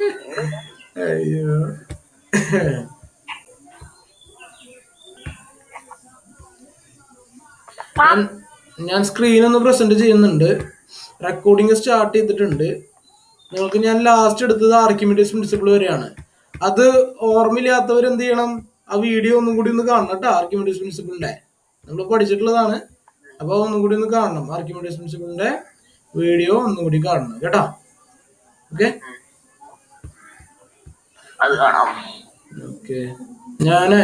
അയ്യോ ഞാൻ- ഞാൻ സ്ക്രീൻ ഒന്ന് പ്രസന്റ് ചെയ്യുന്നുണ്ട് റെക്കോർഡിംഗ് സ്റ്റാർട്ട് ചെയ്തിട്ടുണ്ട് നിങ്ങൾക്ക് ഞാൻ ലാസ്റ്റ് എടുത്തത് ആർക്കിമിഡീസ് പ്രിൻസിപ്പിൾ വരെയാണ് അത് ഓർമ്മയില്ലാത്തവർ എന്ത് ചെയ്യണം ആ വീഡിയോ ഒന്നും കൂടി ഒന്ന് കാണണം കേട്ടോ ആർക്കിമിഡീസ് പ്രിൻസിപ്പിളിന്റെ നമ്മൾ പഠിച്ചിട്ടുള്ളതാണ് അപ്പോൾ ഒന്നും കൂടി ഒന്ന് കാണണം ആർക്കിമിഡീസ് പ്രിൻസിപ്പിളിന്റെ വീഡിയോ ഒന്നും കൂടി കാണണം കേട്ടോ ഓക്കെ അത് കാണാം ഓക്കെ ഞാന്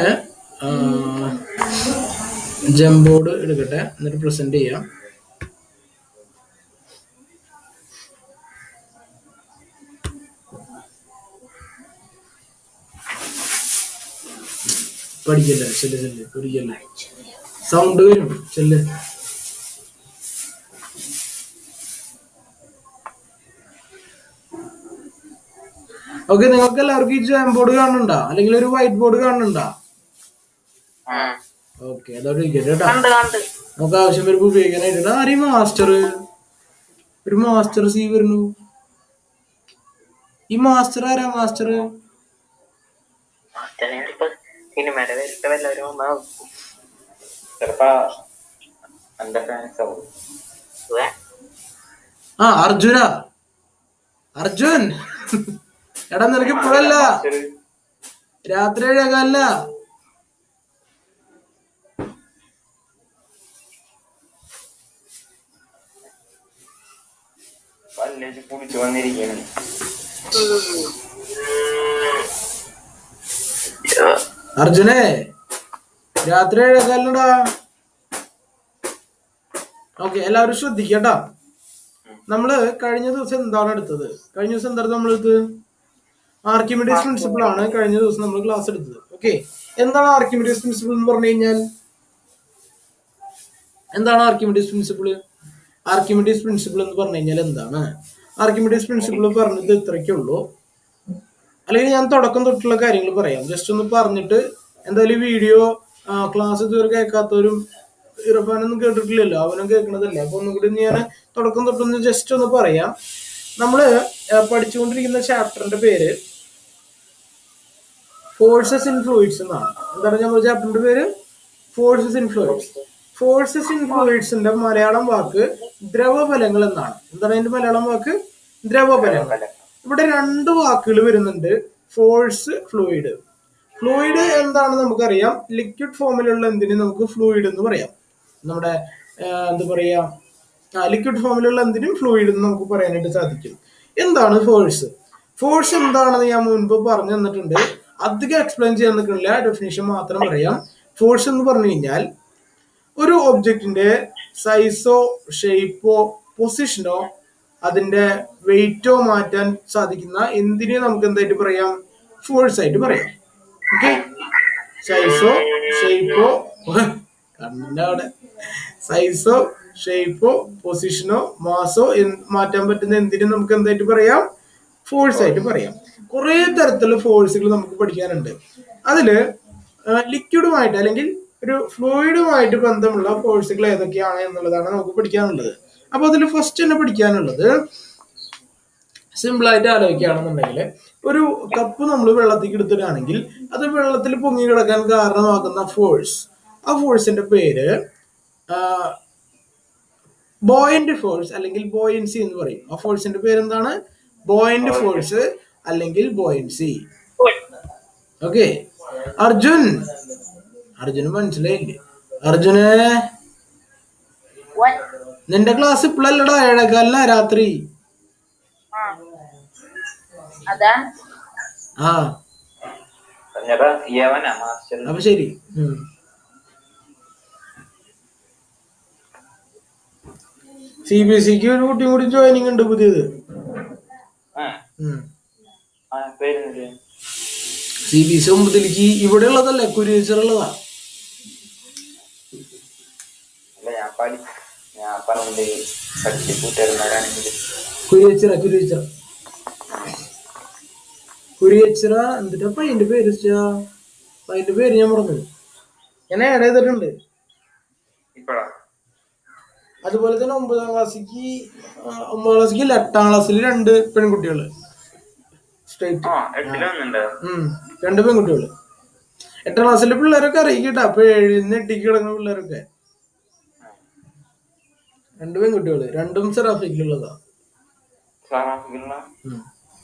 ജംബോർഡ് എടുക്കട്ടെ എന്നിട്ട് പ്രസന്റ് ചെയ്യാം പഠിക്കല്ലേ ചെല്ല് ചെല്ല് പഠിക്കല്ലേ സൗണ്ട് വരും ചെല്ല് ഓക്കെ നിങ്ങൾക്ക് എല്ലാവർക്കും ഈ ജാം ബോർഡ് കാണുന്നുണ്ടോ അല്ലെങ്കിൽ ഒരു വൈറ്റ് ബോർഡ് കാണുന്നുണ്ടോ ഉം. ഓക്കെ അതോടെ ഇരിക്കട്ടെ കേട്ടോ കണ്ട് കണ്ട് നമുക്ക് ആവശ്യം വരുമ്പോ ഉപയോഗിക്കാനായിട്ട് ആരീ മാസ്റ്റർ ഒരു മാസ്റ്റർ സി വരുന്നു ഈ മാസ്റ്റർ ആരാ മാസ്റ്റർ ഇപ്പൊ സിനിമയുടെ പേരിട്ട് വല്ലവരും വന്നാ ചിലപ്പോ എന്റെ ഫാൻസ് ആവും ഉവ്വ. ആ അർജുന അർജുൻ എടാ നിനക്ക് ഇപ്പോഴല്ല രാത്രി ഏഴേകാലല്ല പല്ലേക്ക് കുടിച്ചു വന്നിരിക്കുകയാണ് അർജുനെ രാത്രി ഏഴേകാലിനടാ ഓക്കെ എല്ലാവരും ശ്രദ്ധിക്കട്ടാ നമ്മള് കഴിഞ്ഞ ദിവസം എന്താണ് എടുത്തത് കഴിഞ്ഞ ദിവസം എന്താണ് നമ്മൾ എടുത്തത് ആർക്കിമിഡീസ് പ്രിൻസിപ്പിൾ ആണ് കഴിഞ്ഞ ദിവസം നമ്മൾ ക്ലാസ് എടുത്തത് ഓക്കെ എന്താണ് ആർക്കിമിഡീസ് പ്രിൻസിപ്പിൾ എന്ന് പറഞ്ഞു കഴിഞ്ഞാൽ എന്താണ് ആർക്കിമിഡീസ് പ്രിൻസിപ്പിൾ ആർക്കിമിഡീസ് പ്രിൻസിപ്പിൾ എന്ന് പറഞ്ഞു കഴിഞ്ഞാൽ എന്താണ് ആർക്കിമിഡീസ് പ്രിൻസിപ്പിൾ പറഞ്ഞത് ഇത്രയ്ക്കേ ഉള്ളൂ അല്ലെങ്കിൽ ഞാൻ തുടക്കം തൊട്ടുള്ള കാര്യങ്ങൾ പറയാം ജസ്റ്റ് ഒന്ന് പറഞ്ഞിട്ട് എന്തായാലും വീഡിയോ ക്ലാസ് ഇതുവരെ കേൾക്കാത്തവരും ഇറഫാനൊന്നും കേട്ടിട്ടില്ലല്ലോ അവനും കേൾക്കണതല്ലേ അപ്പൊ ഒന്നും കൂടി ഞാൻ തുടക്കം തൊട്ടൊന്ന് ജസ്റ്റ് ഒന്ന് പറയാം നമ്മള് ആ, പഠിച്ചുകൊണ്ടിരിക്കുന്ന ചാപ്റ്ററിന്റെ പേര് ഫോഴ്സസ് ഇൻ ഫ്ലൂയിഡ്സ് എന്നാണ് എന്താണ് നമ്മുടെ ചാപ്റ്ററിന്റെ പേര് forces in fluids forces in ഫ്ലൂയിഡ്സിന്റെ മലയാളം വാക്ക് ദ്രവഫലങ്ങൾ എന്നാണ് എന്താണ് അതിന്റെ മലയാളം വാക്ക് ദ്രവഫലങ്ങൾ ഇവിടെ രണ്ട് വാക്കുകൾ വരുന്നുണ്ട് ഫോഴ്സ് ഫ്ലൂയിഡ് ഫ്ലൂയിഡ് എന്താണെന്ന് നമുക്കറിയാം ലിക്വിഡ് ഫോമിലുള്ള എന്തിന് നമുക്ക് ഫ്ലൂയിഡ് എന്ന് പറയാം നമ്മുടെ ആ, എന്താ പറയാ ലിക്വിഡ് ഫോമിലുള്ള എന്തിനും ഫ്ലൂയിഡ് എന്ന് നമുക്ക് പറയാനായിട്ട് സാധിക്കും എന്താണ് ഫോഴ്സ് ഫോഴ്സ് എന്താണെന്ന് ഞാൻ മുൻപ് പറഞ്ഞു തന്നിട്ടുണ്ട് അധികം എക്സ്പ്ലെയിൻ ചെയ്യാൻ നിൽക്കുന്നില്ല ഡെഫിനേഷൻ മാത്രം പറയാം ഫോഴ്സ് എന്ന് പറഞ്ഞു കഴിഞ്ഞാൽ ഒരു ഒബ്ജക്റ്റിന്റെ സൈസോ ഷേപ്പോ പൊസിഷനോ അതിന്റെ വെയിറ്റോ മാറ്റാൻ സാധിക്കുന്ന എന്തിനെ നമുക്ക് എന്തായിട്ട് പറയാം ഫോഴ്സ് ആയിട്ട് പറയാം ഓക്കെ സൈസോ ഷേപ്പോ കണ്ണിന്റെ അവിടെ സൈസോ ഷേപ്പോ പൊസിഷനോ മാസോ മാറ്റാൻ പറ്റുന്ന എന്തിനെ നമുക്ക് എന്തായിട്ട് പറയാം ഫോഴ്സ് ആയിട്ട് പറയാം കുറേ തരത്തിലുള്ള ഫോഴ്സുകൾ നമുക്ക് പഠിക്കാനുണ്ട് അതില് ലിക്വിഡുമായിട്ട് അല്ലെങ്കിൽ ഒരു ഫ്ലൂയിഡുമായിട്ട് ബന്ധമുള്ള ഫോഴ്സുകൾ ഏതൊക്കെയാണ് എന്നുള്ളതാണ് നമുക്ക് പഠിക്കാനുള്ളത് അപ്പൊ അതിൽ ഫസ്റ്റ് തന്നെ പഠിക്കാനുള്ളത് സിമ്പിൾ ആയിട്ട് ആലോചിക്കുകയാണെന്നുണ്ടെങ്കിൽ ഒരു കപ്പ് നമ്മൾ വെള്ളത്തിൽ എടുത്തിട്ടാണെങ്കിൽ അത് വെള്ളത്തിൽ പൊങ്ങി കിടക്കാൻ കാരണമാക്കുന്ന ഫോഴ്സ് ആ ഫോഴ്സിന്റെ പേര് ബോയന്റ് ഫോഴ്സ് അല്ലെങ്കിൽ ബോയൻസി എന്ന് പറയും ആ ഫോഴ്സിന്റെ പേര് എന്താണ് ബോയന്റ് ഫോഴ്സ് അല്ലെങ്കിൽ ബോയൻസി ഓക്കെ അർജുൻ അർജുന് മനസ്സിലായില്ലേ അർജുനെ What? നിന്റെ ക്ലാസ് ഇപ്പോഴല്ലടാ ഏഴേക്കാലിനാ രാത്രി ആ. അതാ ആ പറഞ്ഞപ്പോ യവനാ മാസ്റ്റർ അപ്പൊ ശരി ഉം. സി ബി എസ് സിക്ക് ഒരു കുട്ടിയും കൂടി ജോയിനിങ് ഉണ്ട് പുതിയത് ആ ഉം. ആ പേര് സി ബി എസ് ഒമ്പതിലേക്ക് ഇവിടെ ഉള്ളതല്ലേ കുരിയച്ചറുള്ളതാ അല്ല ഞാൻ പഠി ഞാൻ പറഞ്ഞത് പഠിച്ച് കൂട്ടുകാരന്മാരാണെങ്കിൽ കുരിയച്ചിറ കുരിയച്ചിറ കുരിയച്ചിറ എന്നിട്ട് പയ്യന്റെ പേര് വെച്ചാ പയ്യന്റെ പേര് ഞാൻ പറഞ്ഞു ഞാൻ ആഡ് ചെയ്തിട്ടുണ്ട് ഇപ്പഴാ അതുപോലെ തന്നെ ഒമ്പതാം ക്ലാസ്സിക്ക് ഒമ്പതാം ക്ലാസ്സിക്ക് അല്ല എട്ടാം ക്ലാസ്സിൽ രണ്ട് പെൺകുട്ടികൾ സ്ട്രേറ്റ് ആ എട്ടില് വന്നിട്ടുണ്ടോ ഉം രണ്ട് പെൺകുട്ടികള് എട്ടാം ക്ലാസ്സിലെ പിള്ളേരൊക്കെ അറിയിക്കട്ടെ അപ്പൊ എഴുന്ന് എട്ടിക്ക് കിടക്കുന്ന പിള്ളേരൊക്കെ രണ്ട് പെൺകുട്ടികള് രണ്ടും സെറാഫിക്കിലുള്ളതാ സാറാഫിക്കുള്ള ഉം.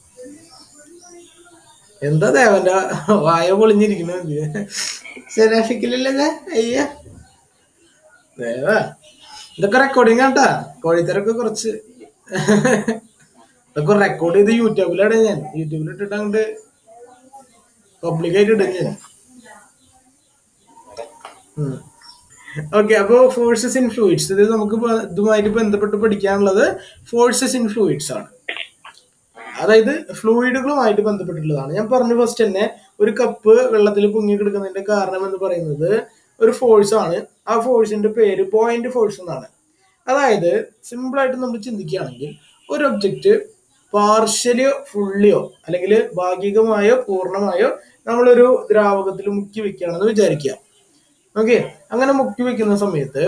എന്താ ദേവന്റെ വായ പൊളിഞ്ഞിരിക്കണത് സെറാഫിക്കിലല്ലേ അയ്യ ദേവ ഇതൊക്കെ റെക്കോർഡിങ് ആട്ടാ കോഴിത്തരൊക്കെ കുറച്ച് ഇതൊക്കെ റെക്കോർഡ് ചെയ്ത് യൂട്യൂബിലാണ് ഞാൻ യൂട്യൂബിൽ ഇട്ടിട്ട് അങ്ങോട്ട് പബ്ലിക്കായിട്ട് ഇടും ഞാൻ ഓക്കെ അപ്പോ ഫോഴ്സസ് ഇൻ ഫ്ലൂയിഡ്സ് ഇത് നമുക്ക് ബ- ഇതുമായിട്ട് ബന്ധപ്പെട്ട് പഠിക്കാനുള്ളത് ഫോഴ്സസ് ഇൻ ഫ്ലൂയിഡ്സ് ആണ് അതായത് ഫ്ലൂയിഡുകളുമായിട്ട് ബന്ധപ്പെട്ടിട്ടുള്ളതാണ് ഞാൻ പറഞ്ഞു ഫസ്റ്റ് തന്നെ ഒരു കപ്പ് വെള്ളത്തിൽ പൊങ്ങി കിടക്കുന്നതിന്റെ കാരണം എന്ന് പറയുന്നത് ഒരു ഫോഴ്സ് ആണ് ആ ഫോഴ്സിന്റെ പേര് പോയിന്റ് ഫോഴ്സ് എന്നാണ് അതായത് സിമ്പിൾ ആയിട്ട് നമ്മൾ ചിന്തിക്കുകയാണെങ്കിൽ ഒരു ഒബ്ജക്റ്റ് പാർഷ്യലിയോ ഫുള്ളിയോ അല്ലെങ്കിൽ ഭാഗികമായോ പൂർണ്ണമായോ നമ്മളൊരു ദ്രാവകത്തിൽ മുക്കി വെക്കുകയാണെന്ന് വിചാരിക്കുക ഓക്കെ അങ്ങനെ മുക്കി വെക്കുന്ന സമയത്ത്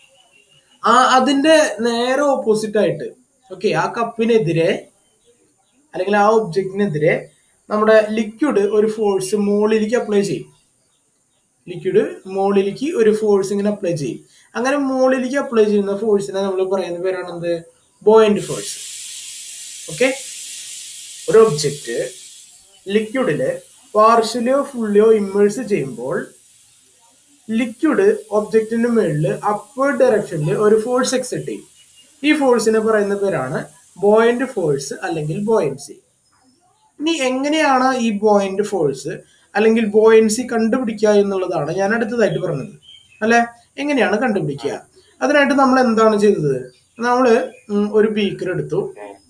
ആ അതിന്റെ നേരെ ഓപ്പോസിറ്റ് ആയിട്ട് ഓക്കെ ആ കപ്പിനെതിരെ അല്ലെങ്കിൽ ആ ഒബ്ജക്റ്റിനെതിരെ നമ്മുടെ ലിക്വിഡ് ഒരു ഫോഴ്സ് മുകളിലേക്ക് അപ്ലൈ ചെയ്യും ലിക്വിഡ് മുകളിലേക്ക് ഒരു ഫോഴ്സ് ഇങ്ങനെ അപ്ലൈ ചെയ്യും അങ്ങനെ മുകളിലേക്ക് അപ്ലൈ ചെയ്യുന്ന ഫോഴ്സിനെ നമ്മൾ പറയുന്ന പേരാണ് എന്ത് ബോയിന്റ് ഫോഴ്സ് ഓക്കെ ഒരു ഒബ്ജക്റ്റ് ലിക്വിഡില് പാർഷ്യലിയോ ഫുള്ളിയോ ഇമ്മേഴ്സ് ചെയ്യുമ്പോൾ ലിക്വിഡ് ഒബ്ജക്റ്റിന്റെ മുകളിൽ അപ്വേർഡ് ഡയറക്ഷനിൽ ഒരു ഫോഴ്സ് എക്സെപ്റ്റ് ചെയ്യും ഈ ഫോഴ്സിനെ പറയുന്ന പേരാണ് ബോയിന്റ് ഫോഴ്സ് അല്ലെങ്കിൽ ബോയൻസി ഇനി എങ്ങനെയാണ് ഈ ബോയിന്റ് ഫോഴ്സ് അല്ലെങ്കിൽ ബോയൻസി കണ്ടുപിടിക്കുക എന്നുള്ളതാണ് ഞാൻ അടുത്തതായിട്ട് പറഞ്ഞത് അല്ലെ എങ്ങനെയാണ് കണ്ടുപിടിക്കുക അതിനായിട്ട് നമ്മൾ എന്താണ് ചെയ്തത് നമ്മൾ ഒരു ബീക്കർ എടുത്തു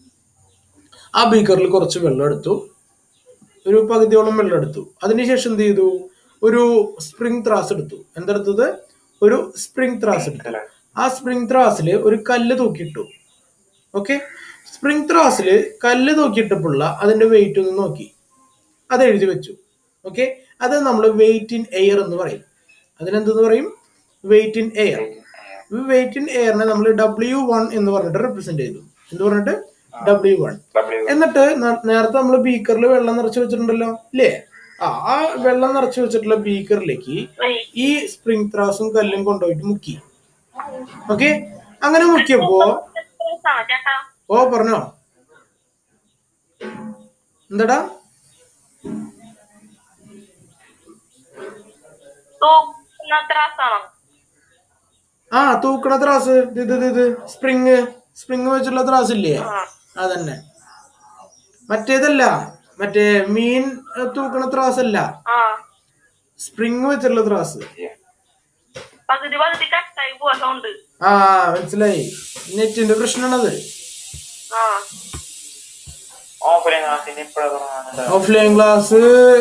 ആ ബീക്കറിൽ കുറച്ച് വെള്ളം എടുത്തു ഒരു പകുതിയോളം വെള്ളം എടുത്തു അതിനുശേഷം എന്ത് ചെയ്തു ഒരു സ്പ്രിംഗ് ത്രാസ് എടുത്തു എന്തെടുത്തത് ഒരു സ്പ്രിംഗ് ത്രാസ് എടുത്തു ആ സ്പ്രിംഗ് ത്രാസിൽ ഒരു കല്ല് തൂക്കിയിട്ടു ഓക്കെ സ്പ്രിംഗ് ത്രാസിൽ കല്ല് തൂക്കിയിട്ടപ്പോഴുള്ള അതിന്റെ വെയിറ്റ് ഒന്ന് നോക്കി അത് എഴുതി വെച്ചു ഓക്കെ അത് നമ്മൾ വെയിറ്റ് ഇൻ എയർ എന്ന് പറയും അതിനെന്തെന്ന് പറയും weight in air weight in എയറിനെ നമ്മൾ ഡബ്ല്യു വൺ എന്ന് പറഞ്ഞിട്ട് റെപ്രസെന്റ് ചെയ്തു എന്ന് പറഞ്ഞിട്ട് ഡബ്ല്യു വൺ ഡബ്ല്യു എന്നിട്ട് ന- നേരത്തെ നമ്മൾ ബീക്കറിൽ വെള്ളം നിറച്ച് വെച്ചിട്ടുണ്ടല്ലോ ഇല്ലേ ആ ആ വെള്ളം നിറച്ച് വെച്ചിട്ടുള്ള ബീക്കറിലേക്ക് ഈ സ്പ്രിംഗ് ത്രാസും കല്ലും കൊണ്ടുപോയിട്ട് മുക്കി ഓക്കെ അങ്ങനെ മുക്കിയപ്പോ ചേട്ടാ ഓ പറഞ്ഞോ എന്താടാ തൂക്കുന്ന ത്രാസാണോ ആ തൂക്കണ ത്രാസ് ഇത് ഇത് ഇത് ഇത് സ്പ്രിങ് സ്പ്രിങ് വെച്ചുള്ള ത്രാസ് ഇല്ലേ അതന്നെ മറ്റേതല്ല മറ്റേ മീൻ ഏ, തൂക്കണ ത്രാസ് അല്ല ആ സ്പ്രിങ് വെച്ചുള്ള ത്രാസ് പകുതി പകുതി കട്ടായി പോവാ സൗണ്ട് ആ മനസ്സിലായി നെറ്റിന്റെ പ്രശ്നമാണത് ആ ഓഫറിംഗ് ക്ലാസ്സിന് ഇപ്പഴാ തുടങ്ങുന്നത് ഓഫ്ലൈൻ ക്ലാസ്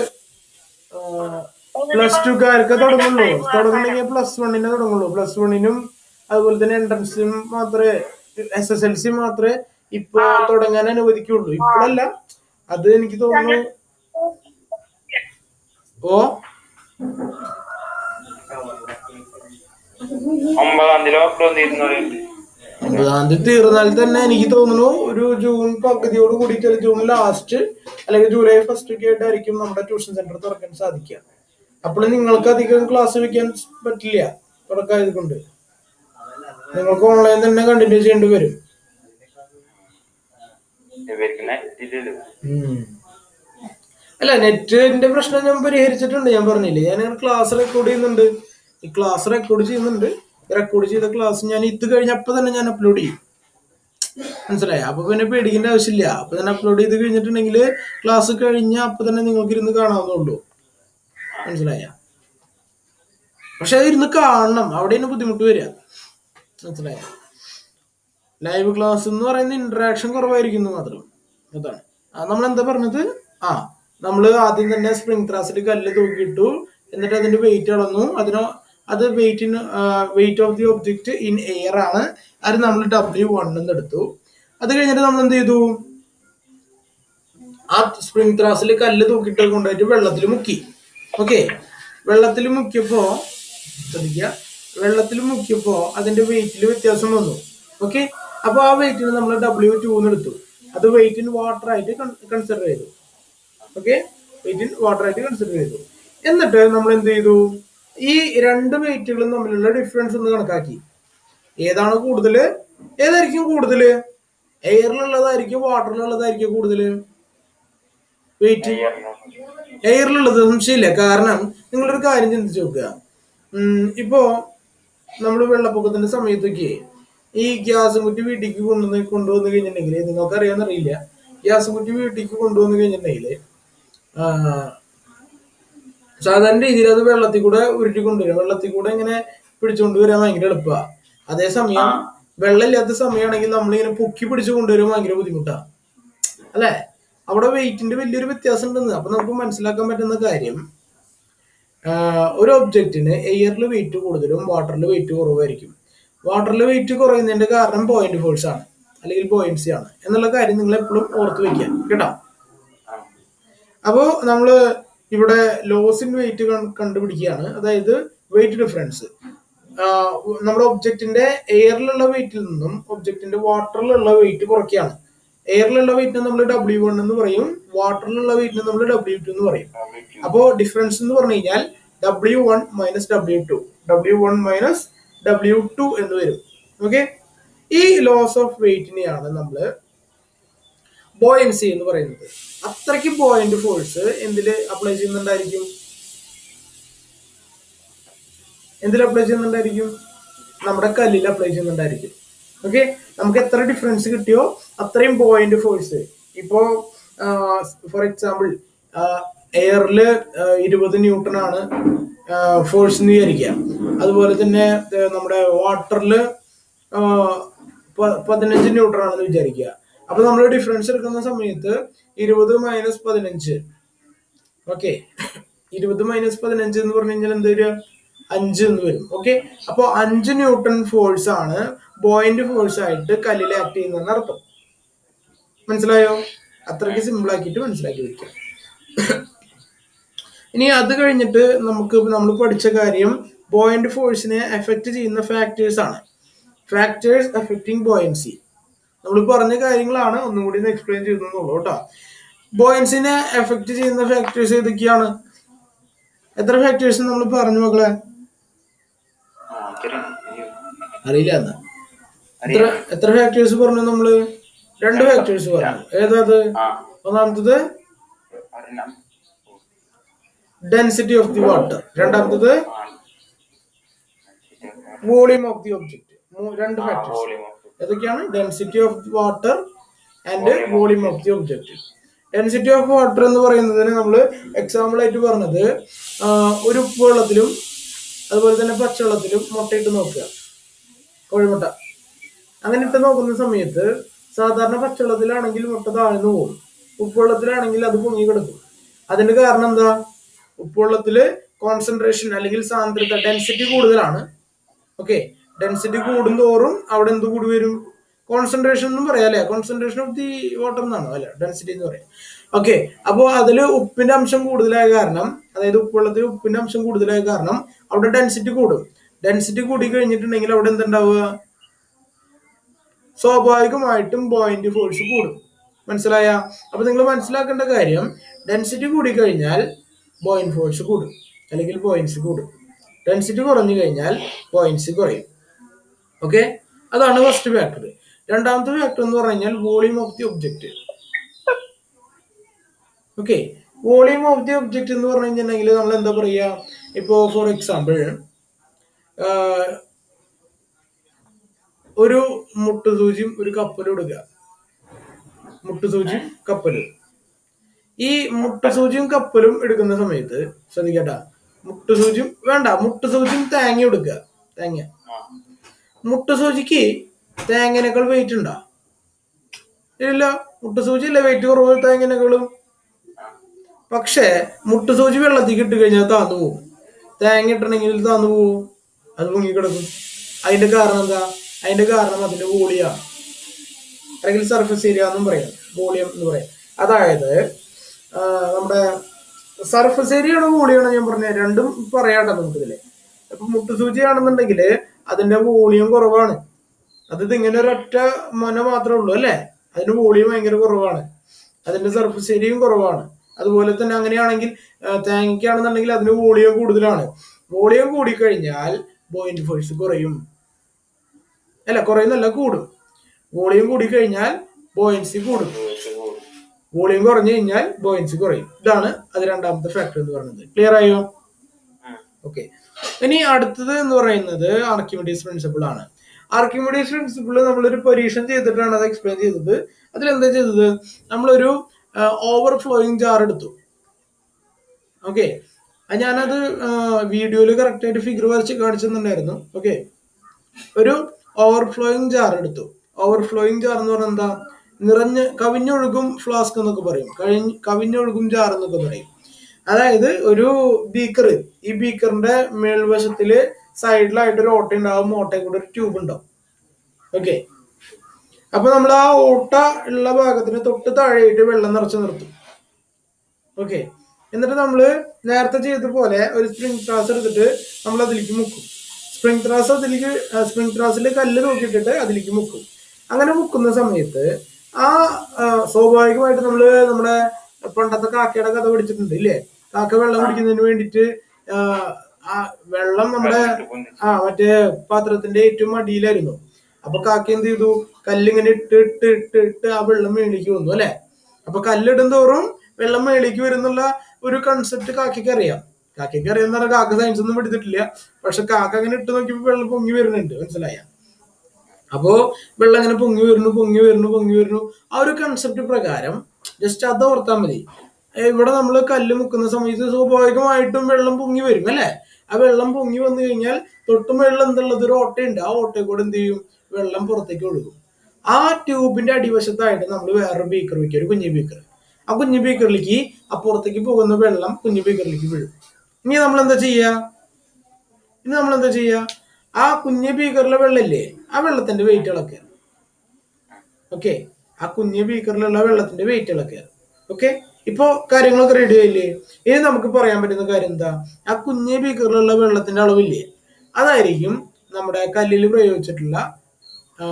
പ്ലസ് ടുക്കാർക്ക് തുടങ്ങുള്ളൂ തുടങ്ങണമെങ്കിൽ പ്ലസ് വണ്ണിനെ തുടങ്ങുള്ളൂ പ്ലസ് വണ്ണിനും അതുപോലെ തന്നെ എൻട്രൻസിനും മാത്രമേ എസ് എസ് എൽ സി മാത്രമേ ഇപ്പൊ തുടങ്ങാൻ അനുവദിക്കുള്ളൂ ഇപ്പോഴല്ല അത് എനിക്ക് തോന്നുന്നു ഓ ഒമ്പതാം തീയതി ലോക്ക്ഡൌൺ തീരുന്നത് ഒമ്പതാം തീയതി തീർന്നാൽ തന്നെ എനിക്ക് തോന്നുന്നു ഒരു ജൂൺ പകുതിയോട് കൂടിയിട്ട് അല്ലെങ്കിൽ ജൂൺ ലാസ്റ്റ് അല്ലെങ്കിൽ ജൂലൈ ഫസ്റ്റ് ഒക്കെ ആയിട്ടായിരിക്കും നമ്മുടെ ട്യൂഷൻ സെന്റർ തുറക്കാൻ സാധിക്കുക അപ്പോൾ നിങ്ങൾക്ക് അധികം ക്ലാസ് വെക്കാൻ പറ്റില്ല തുറക്കായത് കൊണ്ട് നിങ്ങൾക്ക് ഓൺലൈൻ തന്നെ കണ്ടിന്യൂ ചെയ്യേണ്ടി വരും ഇവർക്ക് നെറ്റില് ഉം. അല്ല നെറ്റിന്റെ പ്രശ്നം ഞാൻ പരിഹരിച്ചിട്ടുണ്ട് ഞാൻ പറഞ്ഞില്ലേ ഞാൻ ക്ലാസ് റെക്കോർഡ് ചെയ്യുന്നുണ്ട് ഈ ക്ലാസ് റെക്കോർഡ് ചെയ്യുന്നുണ്ട് റെക്കോർഡ് ചെയ്ത ക്ലാസ് ഞാൻ ഇത് കഴിഞ്ഞ അപ്പൊ തന്നെ ഞാൻ അപ്ലോഡ് ചെയ്യും മനസ്സിലായി അപ്പൊ പിന്നെ പേടിക്കേണ്ട ആവശ്യമില്ല അപ്പൊ തന്നെ അപ്ലോഡ് ചെയ്ത് കഴിഞ്ഞിട്ടുണ്ടെങ്കിൽ ക്ലാസ് കഴിഞ്ഞ അപ്പൊ തന്നെ നിങ്ങൾക്ക് ഇരുന്ന് കാണാവുന്നുള്ളൂ മനസ്സിലായ പക്ഷെ അത് ഇരുന്ന് കാണണം അവിടെയാണ് ബുദ്ധിമുട്ട് വരിക മനസ്സിലായ ലൈവ് ക്ലാസ് എന്ന് പറയുന്ന ഇന്ററാക്ഷൻ കുറവായിരിക്കുന്നു മാത്രം അതാണ് ആ നമ്മൾ എന്താ പറഞ്ഞത് ആ നമ്മൾ ആദ്യം തന്നെ സ്പ്രിംഗ് ത്രാസിൽ കല്ല് തൂക്കിയിട്ടു എന്നിട്ട് അതിന്റെ വെയിറ്റ് അളന്നു അതിന് അത് weight in weight of the object in air ആണ് അത് നമ്മൾ ഡബ്ല്യു വൺ എന്ന് എടുത്തു അത് കഴിഞ്ഞിട്ട് നമ്മൾ എന്ത് ചെയ്തു ആ സ്പ്രിംഗ് ത്രാസിൽ കല്ല് തൂക്കിയിട്ട് കൊണ്ടുപോയിട്ട് വെള്ളത്തിൽ മുക്കി ഓക്കെ വെള്ളത്തിൽ മുക്കിയപ്പോ ശ്രദ്ധിക്കുക വെള്ളത്തിൽ മുക്കിയപ്പോ അതിന്റെ വെയിറ്റിൽ വ്യത്യാസം വന്നു ഓക്കെ അപ്പൊ ആ വെയിറ്റിന് നമ്മൾ ഡബ്ല്യു ടു എന്ന് എടുത്തു അത് വെയിറ്റ് ഇൻ വാട്ടർ ആയിട്ട് കൺസിഡർ ചെയ്തു ഓക്കെ വെയിറ്റ് ഇൻ വാട്ടർ ആയിട്ട് കൺസിഡർ ചെയ്തു എന്നിട്ട് നമ്മൾ എന്ത് ചെയ്തു ഈ രണ്ട് വെയിറ്റുകളും തമ്മിലുള്ള ഡിഫറൻസ് ഒന്ന് കണക്കാക്കി ഏതാണ് കൂടുതൽ ഏതായിരിക്കും കൂടുതൽ എയറിലുള്ളതായിരിക്കും വാട്ടറിലുള്ളതായിരിക്കും കൂടുതൽ വെയിറ്റ് എയറിലുള്ളത് സംശയമില്ല കാരണം നിങ്ങളൊരു കാര്യം ചിന്തിച്ചു നോക്കുക ഉം, ഇപ്പോ നമ്മൾ വെള്ളപ്പൊക്കത്തിന്റെ സമയത്തൊക്കെ ഈ ഗ്യാസ് കുറ്റി വീട്ടിലേക്ക് കൊണ്ടുവന്ന് കൊണ്ടുവന്ന് കഴിഞ്ഞിട്ടുണ്ടെങ്കിൽ നിങ്ങൾക്ക് അറിയാന്നറിയില്ല ഗ്യാസ് കുറ്റി വീട്ടിലേക്ക് കൊണ്ടുവന്ന് കഴിഞ്ഞിട്ടുണ്ടെങ്കിൽ സാധാരണ രീതിയിൽ അത് വെള്ളത്തിൽ കൂടെ ഉരുട്ടി കൊണ്ടുവരും വെള്ളത്തിൽ കൂടെ ഇങ്ങനെ പിടിച്ചുകൊണ്ട് വരാൻ ഭയങ്കര എളുപ്പമാണ് അതേസമയം വെള്ളമില്ലാത്ത സമയമാണെങ്കിൽ നമ്മളിങ്ങനെ പൊക്കി പിടിച്ചു കൊണ്ടുവരാൻ ഭയങ്കര ബുദ്ധിമുട്ടാണ് അല്ലെ അവിടെ വെയിറ്റിന്റെ വലിയൊരു വ്യത്യാസം ഉണ്ടെന്ന് അപ്പൊ നമുക്ക് മനസ്സിലാക്കാൻ പറ്റുന്ന കാര്യം ആഹ് ഒരു ഒബ്ജക്റ്റിന് എയറിൽ വെയിറ്റ് കൂടുതലും വാട്ടറിൽ വെയിറ്റ് കുറവായിരിക്കും വാട്ടറിൽ വെയിറ്റ് കുറയുന്നതിന്റെ കാരണം പോയിന്റ് ഫോഴ്സ് ആണ് അല്ലെങ്കിൽ പോയിന്റ്സി ആണ് എന്നുള്ള കാര്യം നിങ്ങൾ എപ്പോഴും ഓർത്ത് വെക്കുക കേട്ടോ അപ്പോ നമ്മള് ഇവിടെ ലോസ് ഇൻ വെയിറ്റ് കണ്ടുപിടിക്കുകയാണ് അതായത് വെയിറ്റ് ഡിഫറൻസ് നമ്മുടെ ഒബ്ജക്റ്റിന്റെ എയറിലുള്ള വെയിറ്റിൽ നിന്നും ഒബ്ജക്റ്റിന്റെ വാട്ടറിലുള്ള വെയിറ്റ് കുറയ്ക്കുകയാണ് എയറിലുള്ള വെയിറ്റിനെ നമ്മൾ ഡബ്ല്യു വൺ എന്ന് പറയും വാട്ടറിലുള്ള വെയിറ്റിനെ നമ്മൾ ഡബ്ല്യു ടു എന്ന് പറയും അപ്പോ ഡിഫറൻസ് എന്ന് പറഞ്ഞു കഴിഞ്ഞാൽ W one minus W two W one minus W two എന്ന് വരും ഓക്കെ ഈ ലോസ് ഓഫ് വെയിറ്റിനെയാണ് നമ്മൾ ബോയൻസി എന്ന് പറയുന്നത് അത്രയ്ക്ക് ബോയിന്റ് ഫോഴ്സ് എന്തിൽ അപ്ലൈ ചെയ്യുന്നുണ്ടായിരിക്കും എന്തിൽ അപ്ലൈ ചെയ്യുന്നുണ്ടായിരിക്കും നമ്മുടെ കല്ലിൽ അപ്ലൈ ചെയ്യുന്നുണ്ടായിരിക്കും ഓക്കെ നമുക്ക് എത്ര ഡിഫറൻസ് കിട്ടിയോ അത്രയും പോയിന്റ് ഫോഴ്സ് ഇപ്പോ ഫോർ എക്സാമ്പിൾ എയറിൽ ഇരുപത് ന്യൂട്ടൺ ആണ് ഫോഴ്സ് എന്ന് വിചാരിക്കുക അതുപോലെ തന്നെ ആ, നമ്മുടെ വാട്ടറിൽ പതിനഞ്ച് ന്യൂട്ടൺ ആണെന്ന് വിചാരിക്കുക അപ്പൊ നമ്മൾ ഡിഫറൻസ് എടുക്കുന്ന സമയത്ത് ഇരുപത് മൈനസ് പതിനഞ്ച് ഓക്കെ ഇരുപത് മൈനസ് പതിനഞ്ച് എന്ന് പറഞ്ഞു കഴിഞ്ഞാൽ എന്ത് വരിക അഞ്ച് എന്ന് വരും ഓക്കെ അപ്പൊ അഞ്ച് ന്യൂട്ടൺ ഫോഴ്സ് ആണ് ബോയിന്റ് ഫോഴ്സ് ആയിട്ട് കല്ലിൽ ആക്ട് ചെയ്യുന്നതെന്ന് അർത്ഥം മനസ്സിലായോ അത്രയ്ക്ക് സിമ്പിൾ ആക്കിയിട്ട് മനസ്സിലാക്കി വെക്കാം ഇനി അത് കഴിഞ്ഞിട്ട് നമുക്ക് നമ്മൾ പഠിച്ച കാര്യം ബോയിന്റ് ഫോഴ്സിനെ എഫക്ട് ചെയ്യുന്ന ഫാക്ടേഴ്സ് ആണ് ഫാക്ടേഴ്സ് എഫക്റ്റിംഗ് ബോയൻസി നമ്മൾ പറഞ്ഞ കാര്യങ്ങളാണ് ഒന്നും കൂടി ഒന്ന് എക്സ്പ്ലെയിൻ ചെയ്യുന്നുള്ളൂ കേട്ടോ ബോയൻസിനെ എഫക്ട് ചെയ്യുന്ന ഫാക്ടേഴ്സ് ഏതൊക്കെയാണ് എത്ര ഫാക്ടേഴ്സ് നമ്മൾ പറഞ്ഞു മക്കളെ അറിയില്ല എന്നാ എത്ര എത്ര ഫാക്ടേഴ്സ് പറഞ്ഞു നമ്മള് രണ്ട് ഫാക്ടേഴ്സ് പറഞ്ഞു ഏതാ അത് ഒന്നാമത്തത് ഡെൻസിറ്റി ഓഫ് ദി വാട്ടർ രണ്ടാമത്തത് വോളിയം ഓഫ് ദി ഒബ്ജക്റ്റ് രണ്ട് ഫാക്ടേഴ്സ് ഏതൊക്കെയാണ് density of the water and volume of the object density of water എന്ന് പറയുന്നതിന് നമ്മൾ എക്സാമ്പിൾ ആയിട്ട് പറഞ്ഞത് ആ, ഒരു ഉപ്പ് വെള്ളത്തിലും അതുപോലെ തന്നെ പച്ചവെള്ളത്തിലും മുട്ടയിട്ട് നോക്കുക കോഴിമുട്ട അങ്ങനെ ഇട്ട് നോക്കുന്ന സമയത്ത് സാധാരണ പച്ചവെള്ളത്തിലാണെങ്കിൽ മുട്ട താഴ്ന്നു പോകും ഉപ്പുവെള്ളത്തിലാണെങ്കിൽ അത് പൊങ്ങി കിടക്കും അതിന്റെ കാരണം എന്താ ഉപ്പുവെള്ളത്തില് കോൺസെൻട്രേഷൻ അല്ലെങ്കിൽ സാന്ദ്രത ഡെൻസിറ്റി കൂടുതലാണ് ഓക്കെ ഡെൻസിറ്റി കൂടുന്തോറും അവിടെ എന്ത് കൂടി വരും കോൺസെൻട്രേഷൻ എന്നും പറയാം അല്ലെ കോൺസെൻട്രേഷൻ ഓഫ് ദി വാട്ടർ എന്നാണോ അല്ലെ ഡെൻസിറ്റി എന്ന് പറയാം ഓക്കെ അപ്പോൾ അതിൽ ഉപ്പിന്റെ അംശം കൂടുതലായ കാരണം അതായത് ഉപ്പുവെള്ളത്തിൽ ഉപ്പിന്റെ അംശം കൂടുതലായ കാരണം അവിടെ ഡെൻസിറ്റി കൂടും ഡെൻസിറ്റി കൂടി കഴിഞ്ഞിട്ടുണ്ടെങ്കിൽ അവിടെ എന്തുണ്ടാവുക സ്വാഭാവികമായിട്ടും പോയിന്റ് ഫോഴ്സ് കൂടും മനസ്സിലായ അപ്പൊ നിങ്ങൾ മനസ്സിലാക്കേണ്ട കാര്യം ഡെൻസിറ്റി കൂടി കഴിഞ്ഞാൽ പോയിന്റ് ഫോഴ്സ് കൂടും അല്ലെങ്കിൽ പോയിന്റ്സ് കൂടും ഡെൻസിറ്റി കുറഞ്ഞു കഴിഞ്ഞാൽ പോയിന്റ്സ് കുറയും ഓക്കെ അതാണ് ഫസ്റ്റ് ഫാക്ടർ രണ്ടാമത്തെ ഫാക്ടർ എന്ന് പറഞ്ഞു കഴിഞ്ഞാൽ volume of the object okay volume of the object എന്ന് പറഞ്ഞു കഴിഞ്ഞിട്ടുണ്ടെങ്കിൽ നമ്മൾ എന്താ പറയുക ഇപ്പോൾ ഫോർ എക്സാമ്പിൾ ഒരു മുട്ടുസൂചിയും ഒരു കപ്പലും എടുക്കുക മുട്ടുസൂചിയും കപ്പലും ഈ മുട്ടുസൂചിയും കപ്പലും എടുക്കുന്ന സമയത്ത് ശ്രദ്ധിക്കട്ടാ മുട്ടുസൂചിയും വേണ്ട മുട്ടുസൂചിയും തേങ്ങ എടുക്കുക തേങ്ങ മുട്ടുസൂചിക്ക് തേങ്ങനേക്കാൾ വെയിറ്റ് ഉണ്ടോ ഇല്ല മുട്ടുസൂചി അല്ലേ വെയിറ്റ് കുറവ് തേങ്ങനേക്കാളും പക്ഷേ മുട്ടുസൂചി വെള്ളത്തിൽ ഇട്ട് കഴിഞ്ഞാൽ താന്നു പോകും തേങ്ങ ഇട്ടണമെങ്കിൽ താന്നു പോകും അത് പൊങ്ങിക്കിടക്കും അതിന്റെ കാരണം എന്താ അതിന്റെ കാരണം അതിന്റെ വോളിയാണ് അല്ലെങ്കിൽ സർഫസ് ഏരിയ എന്നും പറയാം വോളിയം എന്ന് പറയാം അതായത് ആ, നമ്മുടെ സർഫസ് ഏരിയയാണോ വോളിയാണോ ഞാൻ പറഞ്ഞത് രണ്ടും പറയാട്ടോ നമുക്കിതില് അപ്പൊ മുട്ടുസൂചിയാണെന്നുണ്ടെങ്കിൽ അതിന്റെ വോളിയം കുറവാണ് അത് ഇതിങ്ങനെ ഒരൊറ്റ മൊന മാത്രമേ ഉള്ളൂ അല്ലേ അതിന്റെ വോളിയം ഭയങ്കര കുറവാണ് അതിന്റെ സർഫസ് ഏരിയയും കുറവാണ് അതുപോലെ തന്നെ അങ്ങനെയാണെങ്കിൽ ആ, തേങ്ങയ്ക്കാണെന്നുണ്ടെങ്കിൽ അതിന് വോളിയം കൂടുതലാണ് വോളിയം കൂടിക്കഴിഞ്ഞാൽ ബോയിന്റ് ഫോഴ്സ് കുറയും അല്ല കുറയുന്നല്ല കൂടും വോളിയം കൂടിക്കഴിഞ്ഞാൽ ബോയിൻസി കൂടും വോളിയം കുറഞ്ഞു കഴിഞ്ഞാൽ ബോയിൻസി കുറയും ഇതാണ് അത് രണ്ടാമത്തെ ഫാക്ടർ എന്ന് പറയുന്നത് ക്ലിയർ ആയോ ഓക്കെ ഇനി അടുത്തത് എന്ന് പറയുന്നത് ആർക്കിമിഡീസ് പ്രിൻസിപ്പിൾ ആണ് ആർക്കിമിഡീസ് പ്രിൻസിപ്പിൾ നമ്മളൊരു പരീക്ഷണം ചെയ്തിട്ടാണ് അത് എക്സ്പ്ലെയിൻ ചെയ്തത് അതിലെന്താ ചെയ്തത് നമ്മളൊരു ഓവർഫ്ലോയിങ് ജാർ എടുത്തു ഓക്കെ ഞാനത് വീഡിയോയിൽ കറക്റ്റ് ആയിട്ട് ഫിഗർ വരച്ച് കാണിച്ചിട്ടുണ്ടായിരുന്നു ഓക്കെ ഒരു ഓവർഫ്ലോയിങ് ജാർ എടുത്തു ഓവർഫ്ലോയിങ് ജാർ എന്ന് പറഞ്ഞാൽ എന്താ നിറഞ്ഞ് കവിഞ്ഞൊഴുകും ഫ്ലാസ്ക് എന്നൊക്കെ പറയും കഴിഞ്ഞ് കവിഞ്ഞൊഴുകും ജാർ എന്നൊക്കെ പറയും അതായത് ഒരു ബീക്കർ ഈ ബീക്കറിന്റെ മേൽവശത്തില് സൈഡിലായിട്ട് ഒരു ഓട്ട ഉണ്ടാവും ഓട്ടയിൽ കൂടെ ഒരു ട്യൂബ് ഉണ്ടാവും ഓക്കെ അപ്പൊ നമ്മൾ ആ ഓട്ട ഉള്ള ഭാഗത്തിന് തൊട്ട് താഴെയായിട്ട് വെള്ളം നിറച്ച് നിർത്തും ഓക്കെ എന്നിട്ട് നമ്മൾ നേരത്തെ ചെയ്ത പോലെ ഒരു സ്പ്രിംഗ് ത്രാസ് എടുത്തിട്ട് നമ്മൾ അതിലേക്ക് മുക്കും സ്പ്രിംഗ് ത്രാസ് അതിലേക്ക് സ്പ്രിംഗ് ത്രാസിൽ കല്ല് നോക്കിയിട്ടിട്ട് അതിലേക്ക് മുക്കും അങ്ങനെ മുക്കുന്ന സമയത്ത് ആ ആ, സ്വാഭാവികമായിട്ട് നമ്മൾ നമ്മുടെ പണ്ടത്തെ കാക്കയുടെ കഥ പഠിച്ചിട്ടുണ്ട് ഇല്ലേ കാക്ക വെള്ളം കുടിക്കുന്നതിന് വേണ്ടിയിട്ട് ആ, ആ വെള്ളം നമ്മുടെ ആ മറ്റേ പാത്രത്തിന്റെ ഏറ്റവും അടിയിലായിരുന്നു അപ്പൊ കാക്ക എന്ത് ചെയ്തു കല്ലിങ്ങനെ ഇട്ട് ഇട്ട് ഇട്ട് ഇട്ട് ആ വെള്ളം മേളിലേക്ക് വന്നു അല്ലെ അപ്പൊ കല്ലിടും തോറും വെള്ളം മേളിലേക്ക് വരുന്നുള്ള ഒരു കൺസെപ്റ്റ് കാക്കയ്ക്ക് അറിയാം കാക്കയ്ക്ക് അറിയാന്ന് പറഞ്ഞാൽ കാക്ക സയൻസ് ഒന്നും എടുത്തിട്ടില്ല പക്ഷെ കാക്ക അങ്ങനെ ഇട്ട് നോക്കിയപ്പോ വെള്ളം പൊങ്ങി വരുന്നുണ്ട് മനസ്സിലായ അപ്പോ വെള്ളം ഇങ്ങനെ പൊങ്ങി വരുന്നു പൊങ്ങി വരുന്നു പൊങ്ങി വരുന്നു ആ ഒരു കൺസെപ്റ്റ് പ്രകാരം ജസ്റ്റ് അത് ഓർത്താൽ മതി ഏ, ഇവിടെ നമ്മൾ കല്ല് മുക്കുന്ന സമയത്ത് സ്വാഭാവികമായിട്ടും വെള്ളം പൊങ്ങി വരും അല്ലെ ആ വെള്ളം പൊങ്ങി വന്നു കഴിഞ്ഞാൽ തൊട്ടും വെള്ളം എന്തുള്ളത് ഒരു ഓട്ടയുണ്ട് ആ ഓട്ടയിൽ കൂടെ എന്ത് ചെയ്യും വെള്ളം പുറത്തേക്ക് ഒഴുകും ആ ട്യൂബിന്റെ അടിവശത്തായിട്ട് നമ്മൾ വേറൊരു ബീക്കർ വെക്കുക ഒരു കുഞ്ഞു ബീക്കർ ആ കുഞ്ഞു ബീക്കറിലേക്ക് ആ പുറത്തേക്ക് പോകുന്ന വെള്ളം കുഞ്ഞു ബീക്കറിലേക്ക് വീഴും ഇനി നമ്മൾ എന്താ ചെയ്യുക ഇനി നമ്മൾ എന്താ ചെയ്യുക ആ കുഞ്ഞു ബീക്കറിലെ വെള്ളമില്ലേ ആ വെള്ളത്തിന്റെ വെയിറ്റ് ഇളക്കുക ഓക്കെ ആ കുഞ്ഞു ബീക്കറിലുള്ള വെള്ളത്തിന്റെ വെയിറ്റ് ഇളക്കുക ഓക്കെ ഇപ്പോ കാര്യങ്ങളൊക്കെ റെഡി ആയില്ലേ ഇനി നമുക്ക് പറയാൻ പറ്റുന്ന കാര്യം എന്താ ആ കുഞ്ഞു ബീക്കറിലുള്ള വെള്ളത്തിന്റെ അളവില്ലേ അതായിരിക്കും നമ്മുടെ കല്ലിൽ പ്രയോഗിച്ചിട്ടുള്ള ആ,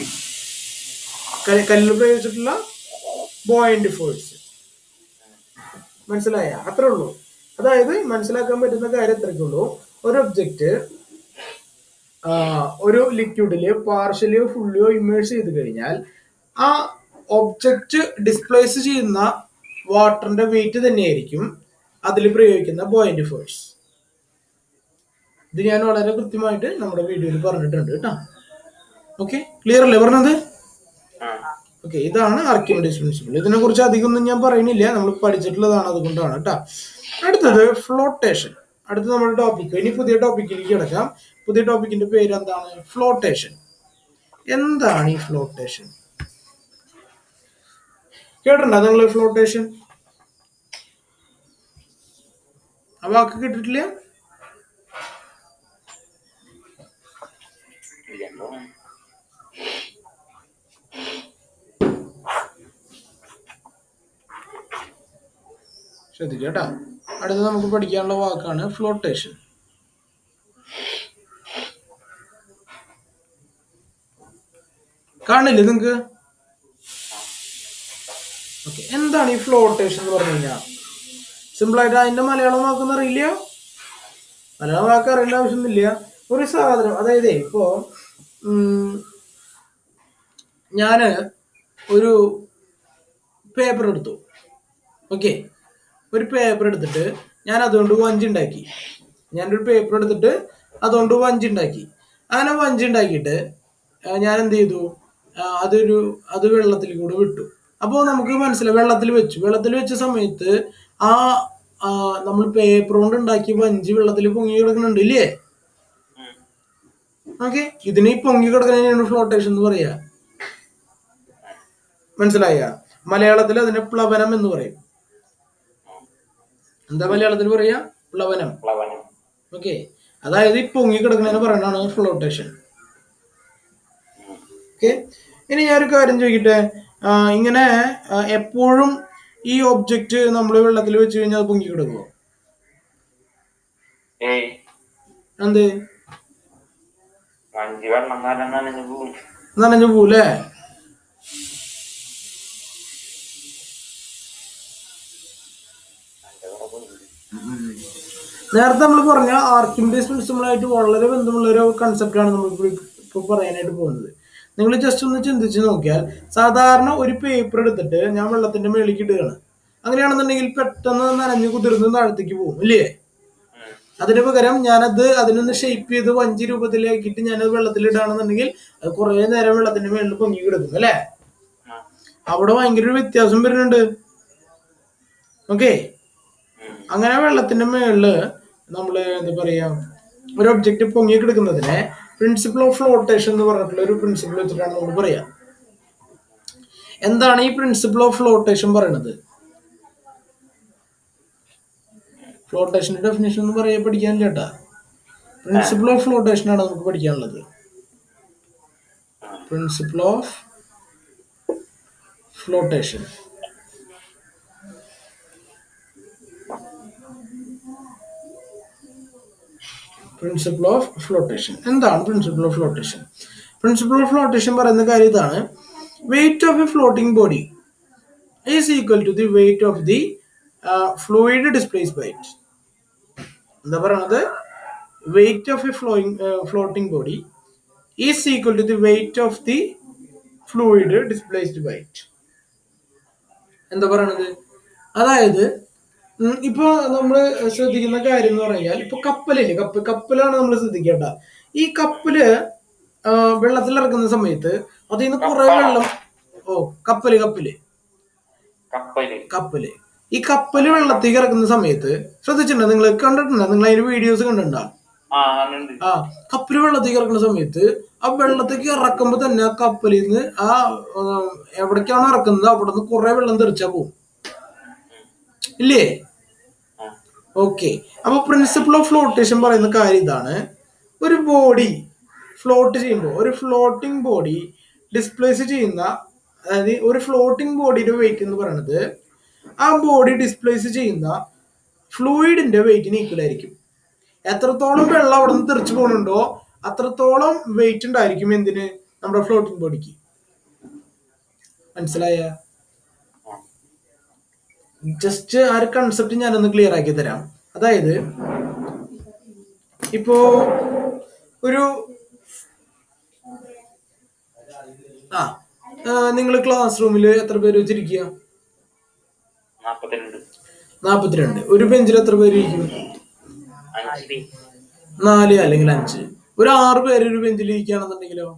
കല്ല്- കല്ലിൽ പ്രയോഗിച്ചിട്ടുള്ള ബോയിന്റ് ഫോഴ്സ് മനസ്സിലായ അത്രേ ഉള്ളൂ അതായത് മനസ്സിലാക്കാൻ പറ്റുന്ന കാര്യം അത്രയ്ക്കേ ഉള്ളൂ ഒരു ഒബ്ജക്റ്റ് ഒരു ലിക്വിഡില് പാർഷ്യലിയോ ഫുള്ളിയോ ഇമേഴ്സ് ചെയ്ത് കഴിഞ്ഞാൽ ആ ഒബ്ജക്റ്റ് ഡിസ്പ്ലേസ് ചെയ്യുന്ന വാട്ടറിന്റെ വെയിറ്റ് തന്നെയായിരിക്കും അതിൽ പ്രയോഗിക്കുന്ന ബോയിന്റ് ഫോഴ്സ് ഇത് ഞാൻ വളരെ കൃത്യമായിട്ട് നമ്മുടെ വീഡിയോയിൽ പറഞ്ഞിട്ടുണ്ട് കേട്ടോ ഓക്കെ ക്ലിയർ അല്ലേ പറഞ്ഞത് ഓക്കെ ഇതാണ് ആർക്കിമിഡീസ് പ്രിൻസിപ്പിൾ ഇതിനെ കുറിച്ച് അധികം ഒന്നും ഞാൻ പറയുന്നില്ല നമ്മൾ പഠിച്ചിട്ടുള്ളതാണ് അതുകൊണ്ടാണ് കേട്ടോ അടുത്തത് ഫ്ലോട്ടേഷൻ അടുത്ത നമ്മുടെ ടോപ്പിക് ഇനി പുതിയ ടോപ്പിക്കിലേക്ക് കിടക്കാം പുതിയ ടോപ്പിക്കിന്റെ പേര് എന്താണ് ഫ്ലോട്ടേഷൻ എന്താണ് ഈ ഫ്ലോട്ടേഷൻ കേട്ടിട്ടുണ്ടോ നിങ്ങൾ ഫ്ലോട്ടേഷൻ ആ വാക്ക് കേട്ടിട്ടില്ല ശ്രദ്ധിക്കുക കേട്ടോ അടുത്ത നമുക്ക് പഠിക്കാനുള്ള വാക്കാണ് ഫ്ലോട്ടേഷൻ കാണില്ലേ നിങ്ങക്ക് ഓക്കെ എന്താണ് ഈ ഫ്ലോട്ടേഷൻ എന്ന് പറഞ്ഞു കഴിഞ്ഞാൽ സിമ്പിൾ ആയിട്ട് അതിന്റെ മലയാളം വാക്കൊന്നും അറിയില്ല മലയാളം വാക്ക് അറിയേണ്ട ആവശ്യമൊന്നുമില്ല ഒരു സാധനം അതായത് ഇപ്പോ ഉം, ഞാന് ഒരു പേപ്പർ എടുത്തു ഓക്കെ ഒരു പേപ്പർ എടുത്തിട്ട് ഞാൻ അതുകൊണ്ട് വഞ്ചി ഉണ്ടാക്കി ഞാനൊരു പേപ്പർ എടുത്തിട്ട് അതുകൊണ്ട് വഞ്ചി ഉണ്ടാക്കി അങ്ങനെ വഞ്ചി ഉണ്ടാക്കിയിട്ട് ആ, ഞാൻ എന്ത് ചെയ്തു ആ, അതൊരു അത് വെള്ളത്തിൽ കൂടെ വിട്ടു അപ്പോൾ നമുക്ക് മനസ്സിലായി വെള്ളത്തിൽ വെച്ചു വെള്ളത്തിൽ വെച്ച സമയത്ത് ആ നമ്മൾ പേപ്പർ കൊണ്ട് ഉണ്ടാക്കിയ വഞ്ചി വെള്ളത്തിൽ പൊങ്ങി കിടക്കുന്നുണ്ട് ഇല്ലേ ഓക്കെ ഇതിന് ഈ പൊങ്ങി കിടക്കുന്നതിനാണ് ഫ്ലോട്ടേഷൻ എന്ന് പറയാ മനസ്സിലായ മലയാളത്തിൽ അതിനെ പ്ലവനം എന്ന് പറയും എന്താ മലയാളത്തിൽ പറയാ പ്ലവനം പ്ലവനം ഓക്കെ അതായത് ഈ പൊങ്ങി കിടക്കുന്നതിന് പറയുന്നതാണ് ഫ്ലോട്ടേഷൻ ഓക്കെ ഇനി ഞാനൊരു കാര്യം ചോദിക്കട്ടെ ആ, ഇങ്ങനെ ആ, എപ്പോഴും ഈ ഒബ്ജക്റ്റ് നമ്മൾ വെള്ളത്തിൽ വെച്ച് കഴിഞ്ഞാൽ അത് പൊങ്ങി കിടക്കുമോ ഏയ് എന്ത് വഞ്ചി വെള്ളം കാരണം നനഞ്ഞു പോകും നനഞ്ഞു പോലേ നേരത്തെ നമ്മൾ പറഞ്ഞ ആർക്കിമിഡീസ് പ്രിൻസിപ്പിളായിട്ട് വളരെ ബന്ധമുള്ള ഒരു കൺസെപ്റ്റാണ് നമ്മൾ ഇപ്പോൾ പറയാനായിട്ട് പോകുന്നത് നിങ്ങൾ ജസ്റ്റ് ഒന്ന് ചിന്തിച്ച് നോക്കിയാൽ സാധാരണ ഒരു പേപ്പർ എടുത്തിട്ട് ഞാൻ വെള്ളത്തിന്റെ മേളിലേക്ക് ഇടുകയാണ് അങ്ങനെയാണെന്നുണ്ടെങ്കിൽ പെട്ടെന്ന് നനഞ്ഞു കുതിർന്ന് താഴത്തേക്ക് പോകും ഇല്ലേ അതിന് പകരം ഞാനത് അതിനൊന്ന് ഷേപ്പ് ചെയ്ത് വഞ്ചി രൂപത്തിലാക്കിയിട്ട് ഞാനത് വെള്ളത്തിൽ ഇടുകയാണെന്നുണ്ടെങ്കിൽ അത് കുറേ നേരം വെള്ളത്തിന്റെ മേളിൽ പൊങ്ങി കിടക്കും അല്ലേ അവിടെ ഭയങ്കര ഒരു വ്യത്യാസം വരുന്നുണ്ട് ഓക്കെ അങ്ങനെ വെള്ളത്തിന്റെ മേളില് നമ്മള് എന്താ പറയാ ഒരു ഒബ്ജക്റ്റ് പൊങ്ങി കിടക്കുന്നതിനെ പ്രിൻസിപ്പിൾ ഓഫ് ഫ്ലോട്ടേഷൻ എന്ന് പറഞ്ഞിട്ടുള്ള ഒരു പ്രിൻസിപ്പിൾ വെച്ചിട്ടാണ് നമ്മൾ പറയാ എന്താണ് ഈ പ്രിൻസിപ്പിൾ ഓഫ് ഫ്ലോട്ടേഷൻ പറയുന്നത് ഫ്ലോട്ടേഷന്റെ ഡെഫിനേഷൻ എന്ന് പറയാൻ പഠിക്കാനില്ല കേട്ടാ പ്രിൻസിപ്പിൾ ഓഫ് ഫ്ലോട്ടേഷൻ ആണ് നമുക്ക് പഠിക്കാനുള്ളത് principle of flotation principle of flotation എന്താണ് principle of flotation principle of flotation പറയുന്ന കാര്യം ഇതാണ് weight of a floating body is equal to the weight of the fluid displace by it എന്താ പറയണത് weight of a flowing floating body is equal to the weight of the fluid displaced by it എന്താ പറയണത് അതായത് ഉം, ഇപ്പൊ നമ്മള് ശ്രദ്ധിക്കുന്ന കാര്യം എന്ന് പറഞ്ഞാൽ ഇപ്പൊ കപ്പലില്ലേ കപ്പൽ കപ്പലാണ് നമ്മൾ ശ്രദ്ധിക്കേണ്ട ഈ കപ്പല് ആ, വെള്ളത്തിൽ ഇറക്കുന്ന സമയത്ത് അതിൽ നിന്ന് കുറെ വെള്ളം ഓ കപ്പല് കപ്പല് കപ്പല് കപ്പല് ഈ കപ്പല് വെള്ളത്തേക്ക് ഇറക്കുന്ന സമയത്ത് ശ്രദ്ധിച്ചിട്ടുണ്ടോ നിങ്ങൾ കണ്ടിട്ടുണ്ടോ നിങ്ങൾ അതിന്റെ വീഡിയോസ് കണ്ടിട്ടുണ്ടോ ആ ഉണ്ട് ആ കപ്പല് വെള്ളത്തേക്ക് ഇറക്കുന്ന സമയത്ത് ആ വെള്ളത്തേക്ക് ഇറക്കുമ്പോ തന്നെ ആ കപ്പലിൽ നിന്ന് ആ ഉം, എവിടേക്കാണോ ഇറക്കുന്നത് അവിടെ നിന്ന് കുറെ വെള്ളം തെറിച്ചാ പോകും ഇല്ലേ ഓക്കെ അപ്പൊ പ്രിൻസിപ്പിൾ ഓഫ് ഫ്ലോട്ടേഷൻ പറയുന്ന കാര്യം ഇതാണ് ഒരു ബോഡി ഫ്ലോട്ട് ചെയ്യുമ്പോൾ ഒരു ഫ്ലോട്ടിംഗ് ബോഡി ഡിസ്പ്ലേസ് ചെയ്യുന്ന അതായത് ഒരു ഫ്ലോട്ടിംഗ് ബോഡിയുടെ വെയിറ്റ് എന്ന് പറയുന്നത് ആ ബോഡി ഡിസ്പ്ലേസ് ചെയ്യുന്ന ഫ്ലൂയിഡിന്റെ വെയിറ്റിന് ഈക്വൽ ആയിരിക്കും എത്രത്തോളം വെള്ളം അവിടെ നിന്ന് തെറിച്ചു പോകുന്നുണ്ടോ അത്രത്തോളം വെയിറ്റ് ഉണ്ടായിരിക്കും എന്തിന് നമ്മുടെ ഫ്ലോട്ടിംഗ് ബോഡിക്ക് മനസ്സിലായ ജസ്റ്റ് ആ ഒരു കൺസെപ്റ്റ് ഞാനൊന്ന് ക്ലിയർ ആക്കി തരാം അതായത് ഇപ്പോ ഒരു ആ നിങ്ങൾ ക്ലാസ് റൂമിൽ എത്ര പേര് വെച്ചിരിക്കുക നാപ്പത്തിരണ്ട് നാപ്പത്തിരണ്ട് ഒരു ബെഞ്ചിൽ എത്ര പേര് ഇരിക്കും അഞ്ച് നാല് അല്ലെങ്കിൽ അഞ്ച് ഒരു ആറ് പേര് ഒരു ബെഞ്ചിൽ ഇരിക്കുകയാണെന്നുണ്ടെങ്കിലോ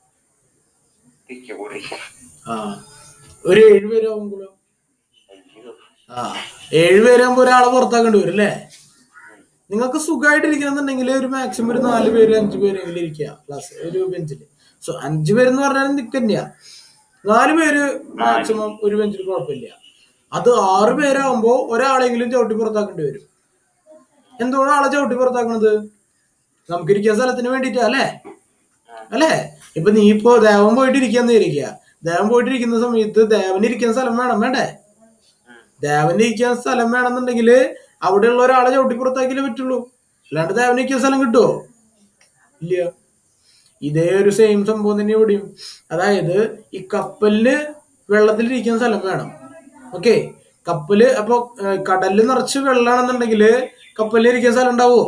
തിരിച്ചു കൂടി ആ ഒരു ഏഴ് പേരാകുമ്പോഴോ അയ്യോ ആ ഏഴ് പേരാകുമ്പോ ഒരാളെ പുറത്താക്കേണ്ടി വരും അല്ലേ നിങ്ങൾക്ക് സുഖമായിട്ട് ഇരിക്കണമെന്നുണ്ടെങ്കിൽ ഒരു മാക്സിമം ഒരു നാല് പേര് അഞ്ച് പേരെങ്കിലും ഇരിക്കുക ക്ലാസ് ഒരു ബെഞ്ചിൽ സോ അഞ്ച് പേരെന്ന് പറഞ്ഞാൽ നിൽക്കന്നെയാ നാല് പേര് മാക്സിമം ഒരു ബെഞ്ചിൽ കുഴപ്പമില്ല അത് ആറ് പേരാകുമ്പോ ഒരാളെങ്കിലും ചവിട്ടി പുറത്താക്കേണ്ടി വരും എന്തുകൊണ്ടാണ് ആളെ ചവിട്ടി പുറത്താക്കണത് നമുക്ക് ഇരിക്കാൻ സ്ഥലത്തിന് വേണ്ടിയിട്ടാ അല്ലേ അല്ലേ ഇപ്പൊ നീ ഇപ്പോ ദേവൻ പോയിട്ട് ഇരിക്കാന്ന് ഇരിക്കുക ദേവൻ പോയിട്ട് ഇരിക്കുന്ന സമയത്ത് ദേവന് ഇരിക്കുന്ന സ്ഥലം വേണം വേണ്ടേ ദേവന് ഇരിക്കാൻ സ്ഥലം വേണമെന്നുണ്ടെങ്കിൽ അവിടെയുള്ള ഒരാളെ ചവിട്ടി പുറത്താക്കിയേ പറ്റുള്ളൂ അല്ലാണ്ട് ദേവന് ഇരിക്കാൻ സ്ഥലം കിട്ടുമോ ഇല്ല ഇതേ ഒരു സെയിം സംഭവം തന്നെ ഇവിടെയും അതായത് ഈ കപ്പലിന് വെള്ളത്തിൽ ഇരിക്കാൻ സ്ഥലം വേണം ഓക്കെ കപ്പല് അപ്പൊ ഏഹ്, കടലിൽ നിറച്ച് വെള്ളമാണെന്നുണ്ടെങ്കിൽ കപ്പലിൽ ഇരിക്കാൻ സ്ഥലം ഉണ്ടാവോ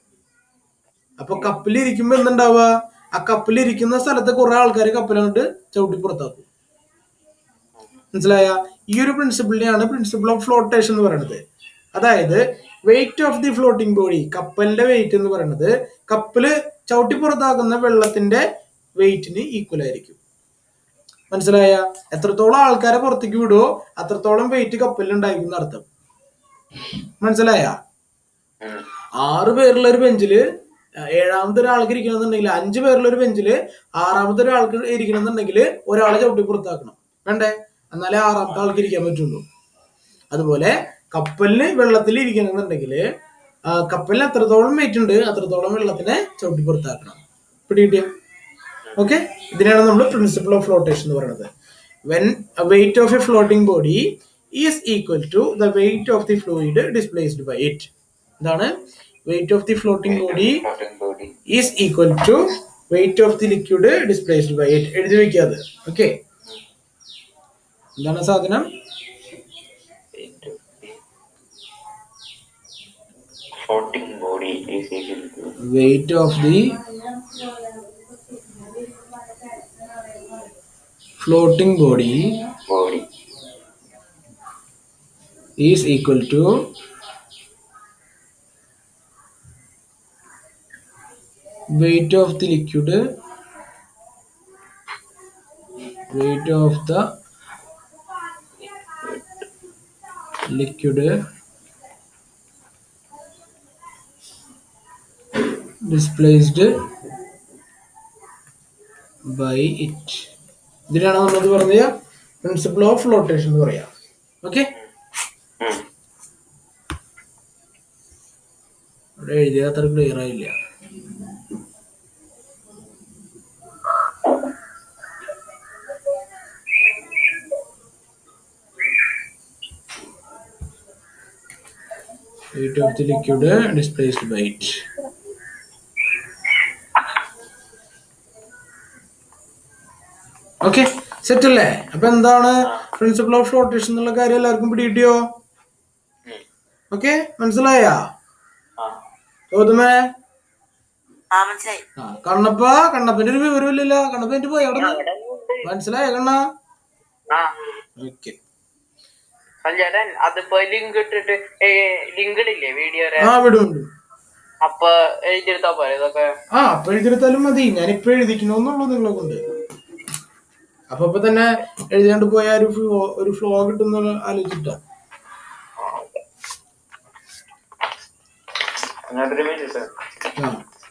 അപ്പൊ കപ്പലിൽ ഇരിക്കുമ്പോ എന്തുണ്ടാവുക ആ കപ്പലിൽ ഇരിക്കുന്ന സ്ഥലത്ത് കുറെ ആൾക്കാർ കപ്പലുകൊണ്ട് ചവിട്ടി പുറത്താക്കും മനസ്സിലായ ഈ ഒരു പ്രിൻസിപ്പിളിനെയാണ് പ്രിൻസിപ്പിൾ ഓഫ് ഫ്ലോട്ടേഷൻ എന്ന് പറയുന്നത് അതായത് weight of the floating body കപ്പലിന്റെ വെയിറ്റ് എന്ന് പറയുന്നത് കപ്പല് ചവിട്ടി പുറത്താക്കുന്ന വെള്ളത്തിന്റെ വെയിറ്റിന് ഈക്വൽ ആയിരിക്കും മനസ്സിലായ എത്രത്തോളം ആൾക്കാരെ പുറത്തേക്ക് വിടുവോ അത്രത്തോളം വെയിറ്റ് കപ്പലിൽ ഉണ്ടായിരിക്കും അർത്ഥം മനസ്സിലായ ഉം. ആറ് പേരുള്ള ഒരു ബെഞ്ചില് ഏഴാമത്തെ ഒരാൾക്ക് ഇരിക്കണമെന്നുണ്ടെങ്കിൽ അഞ്ച് പേരുള്ള ഒരു ബെഞ്ചില് ആറാമത്തെ ഒരാൾക്ക് ഇരിക്കണമെന്നുണ്ടെങ്കിൽ ഒരാളെ ചവിട്ടി പുറത്താക്കണം വേണ്ടേ എന്നാലേ ആറാമത്തെ ആൾക്ക് ഇരിക്കാൻ പറ്റുള്ളൂ അതുപോലെ കപ്പലിന് വെള്ളത്തിൽ ഇരിക്കണമെന്നുണ്ടെങ്കിൽ കപ്പലിന് എത്രത്തോളം വെയിറ്റ് ഉണ്ട് അത്രത്തോളം വെള്ളത്തിനെ ചവിട്ടി പുറത്താക്കണം പിടികിട്ടിയ ഓക്കെ ഇതിനാണ് നമ്മൾ പ്രിൻസിപ്പിൾ ഓഫ് ഫ്ലോട്ടേഷൻ എന്ന് പറയുന്നത് when weight of a floating body is equal to the weight of the fluid displaced by it എന്താണ് weight of the floating body Floating body. Is equal to weight of the liquid displaced by it എഴുതി വെക്കാതെ okay എന്താണ് സാധനം Weight of the- weight is equal to weight of the floating body body is equal to weight of the liquid weight of the liquid displaced by it ഇതിനാണ് നമ്മൾ പറഞ്ഞ principle of flotation എന്ന് പറയാം okay ഉം. അവിടെ എഴുതിയത് അത്ര clear ആയില്ല weight of the liquid displaced by it okay set അല്ലേ അപ്പൊ എന്താണ് പ്രിൻസിപ്പിൾ ഓഫ് ഫ്ലോട്ടേഷൻ എന്നുള്ള കാര്യം എല്ലാവർക്കും പിടികിട്ടിയോ ഉം. ഓക്കെ മനസ്സിലായാ ആ ഗൗതമേ ആ മനസ്സിലായി ആ കണ്ണപ്പ കണ്ണപ്പന്റെ ഒരു വിവരമില്ലല്ലോ കണ്ണപ്പ എന്റെ പോയി അവിടെ മനസ്സിലായ കണ്ണ ആ ഓക്കെ സഞ്ജയൻ അതിപ്പോ ലിങ്ക് ഇട്ടിട്ട് ലിങ്ക് ഇടില്ലേ വീഡിയോ ആ വിടും വിടും അപ്പൊ എഴുതിയെടുത്താ പോരെ ഇതൊക്കെ ആ അപ്പൊ എഴുതിയെടുത്താലും മതി ഞാൻ ഇപ്പൊ എഴുതിക്കണമെന്നുള്ളൂ നിങ്ങളെ കൊണ്ട് അപ്പൊ ഇപ്പൊ തന്നെ എഴുതിയാണ്ട് പോയ ഒരു ഫ്ലോ ഒരു ഫ്ലോ കിട്ടുന്ന ആലോചിച്ചിട്ടാ അങ്ങനത്തെ ഒരു minute sir. ആ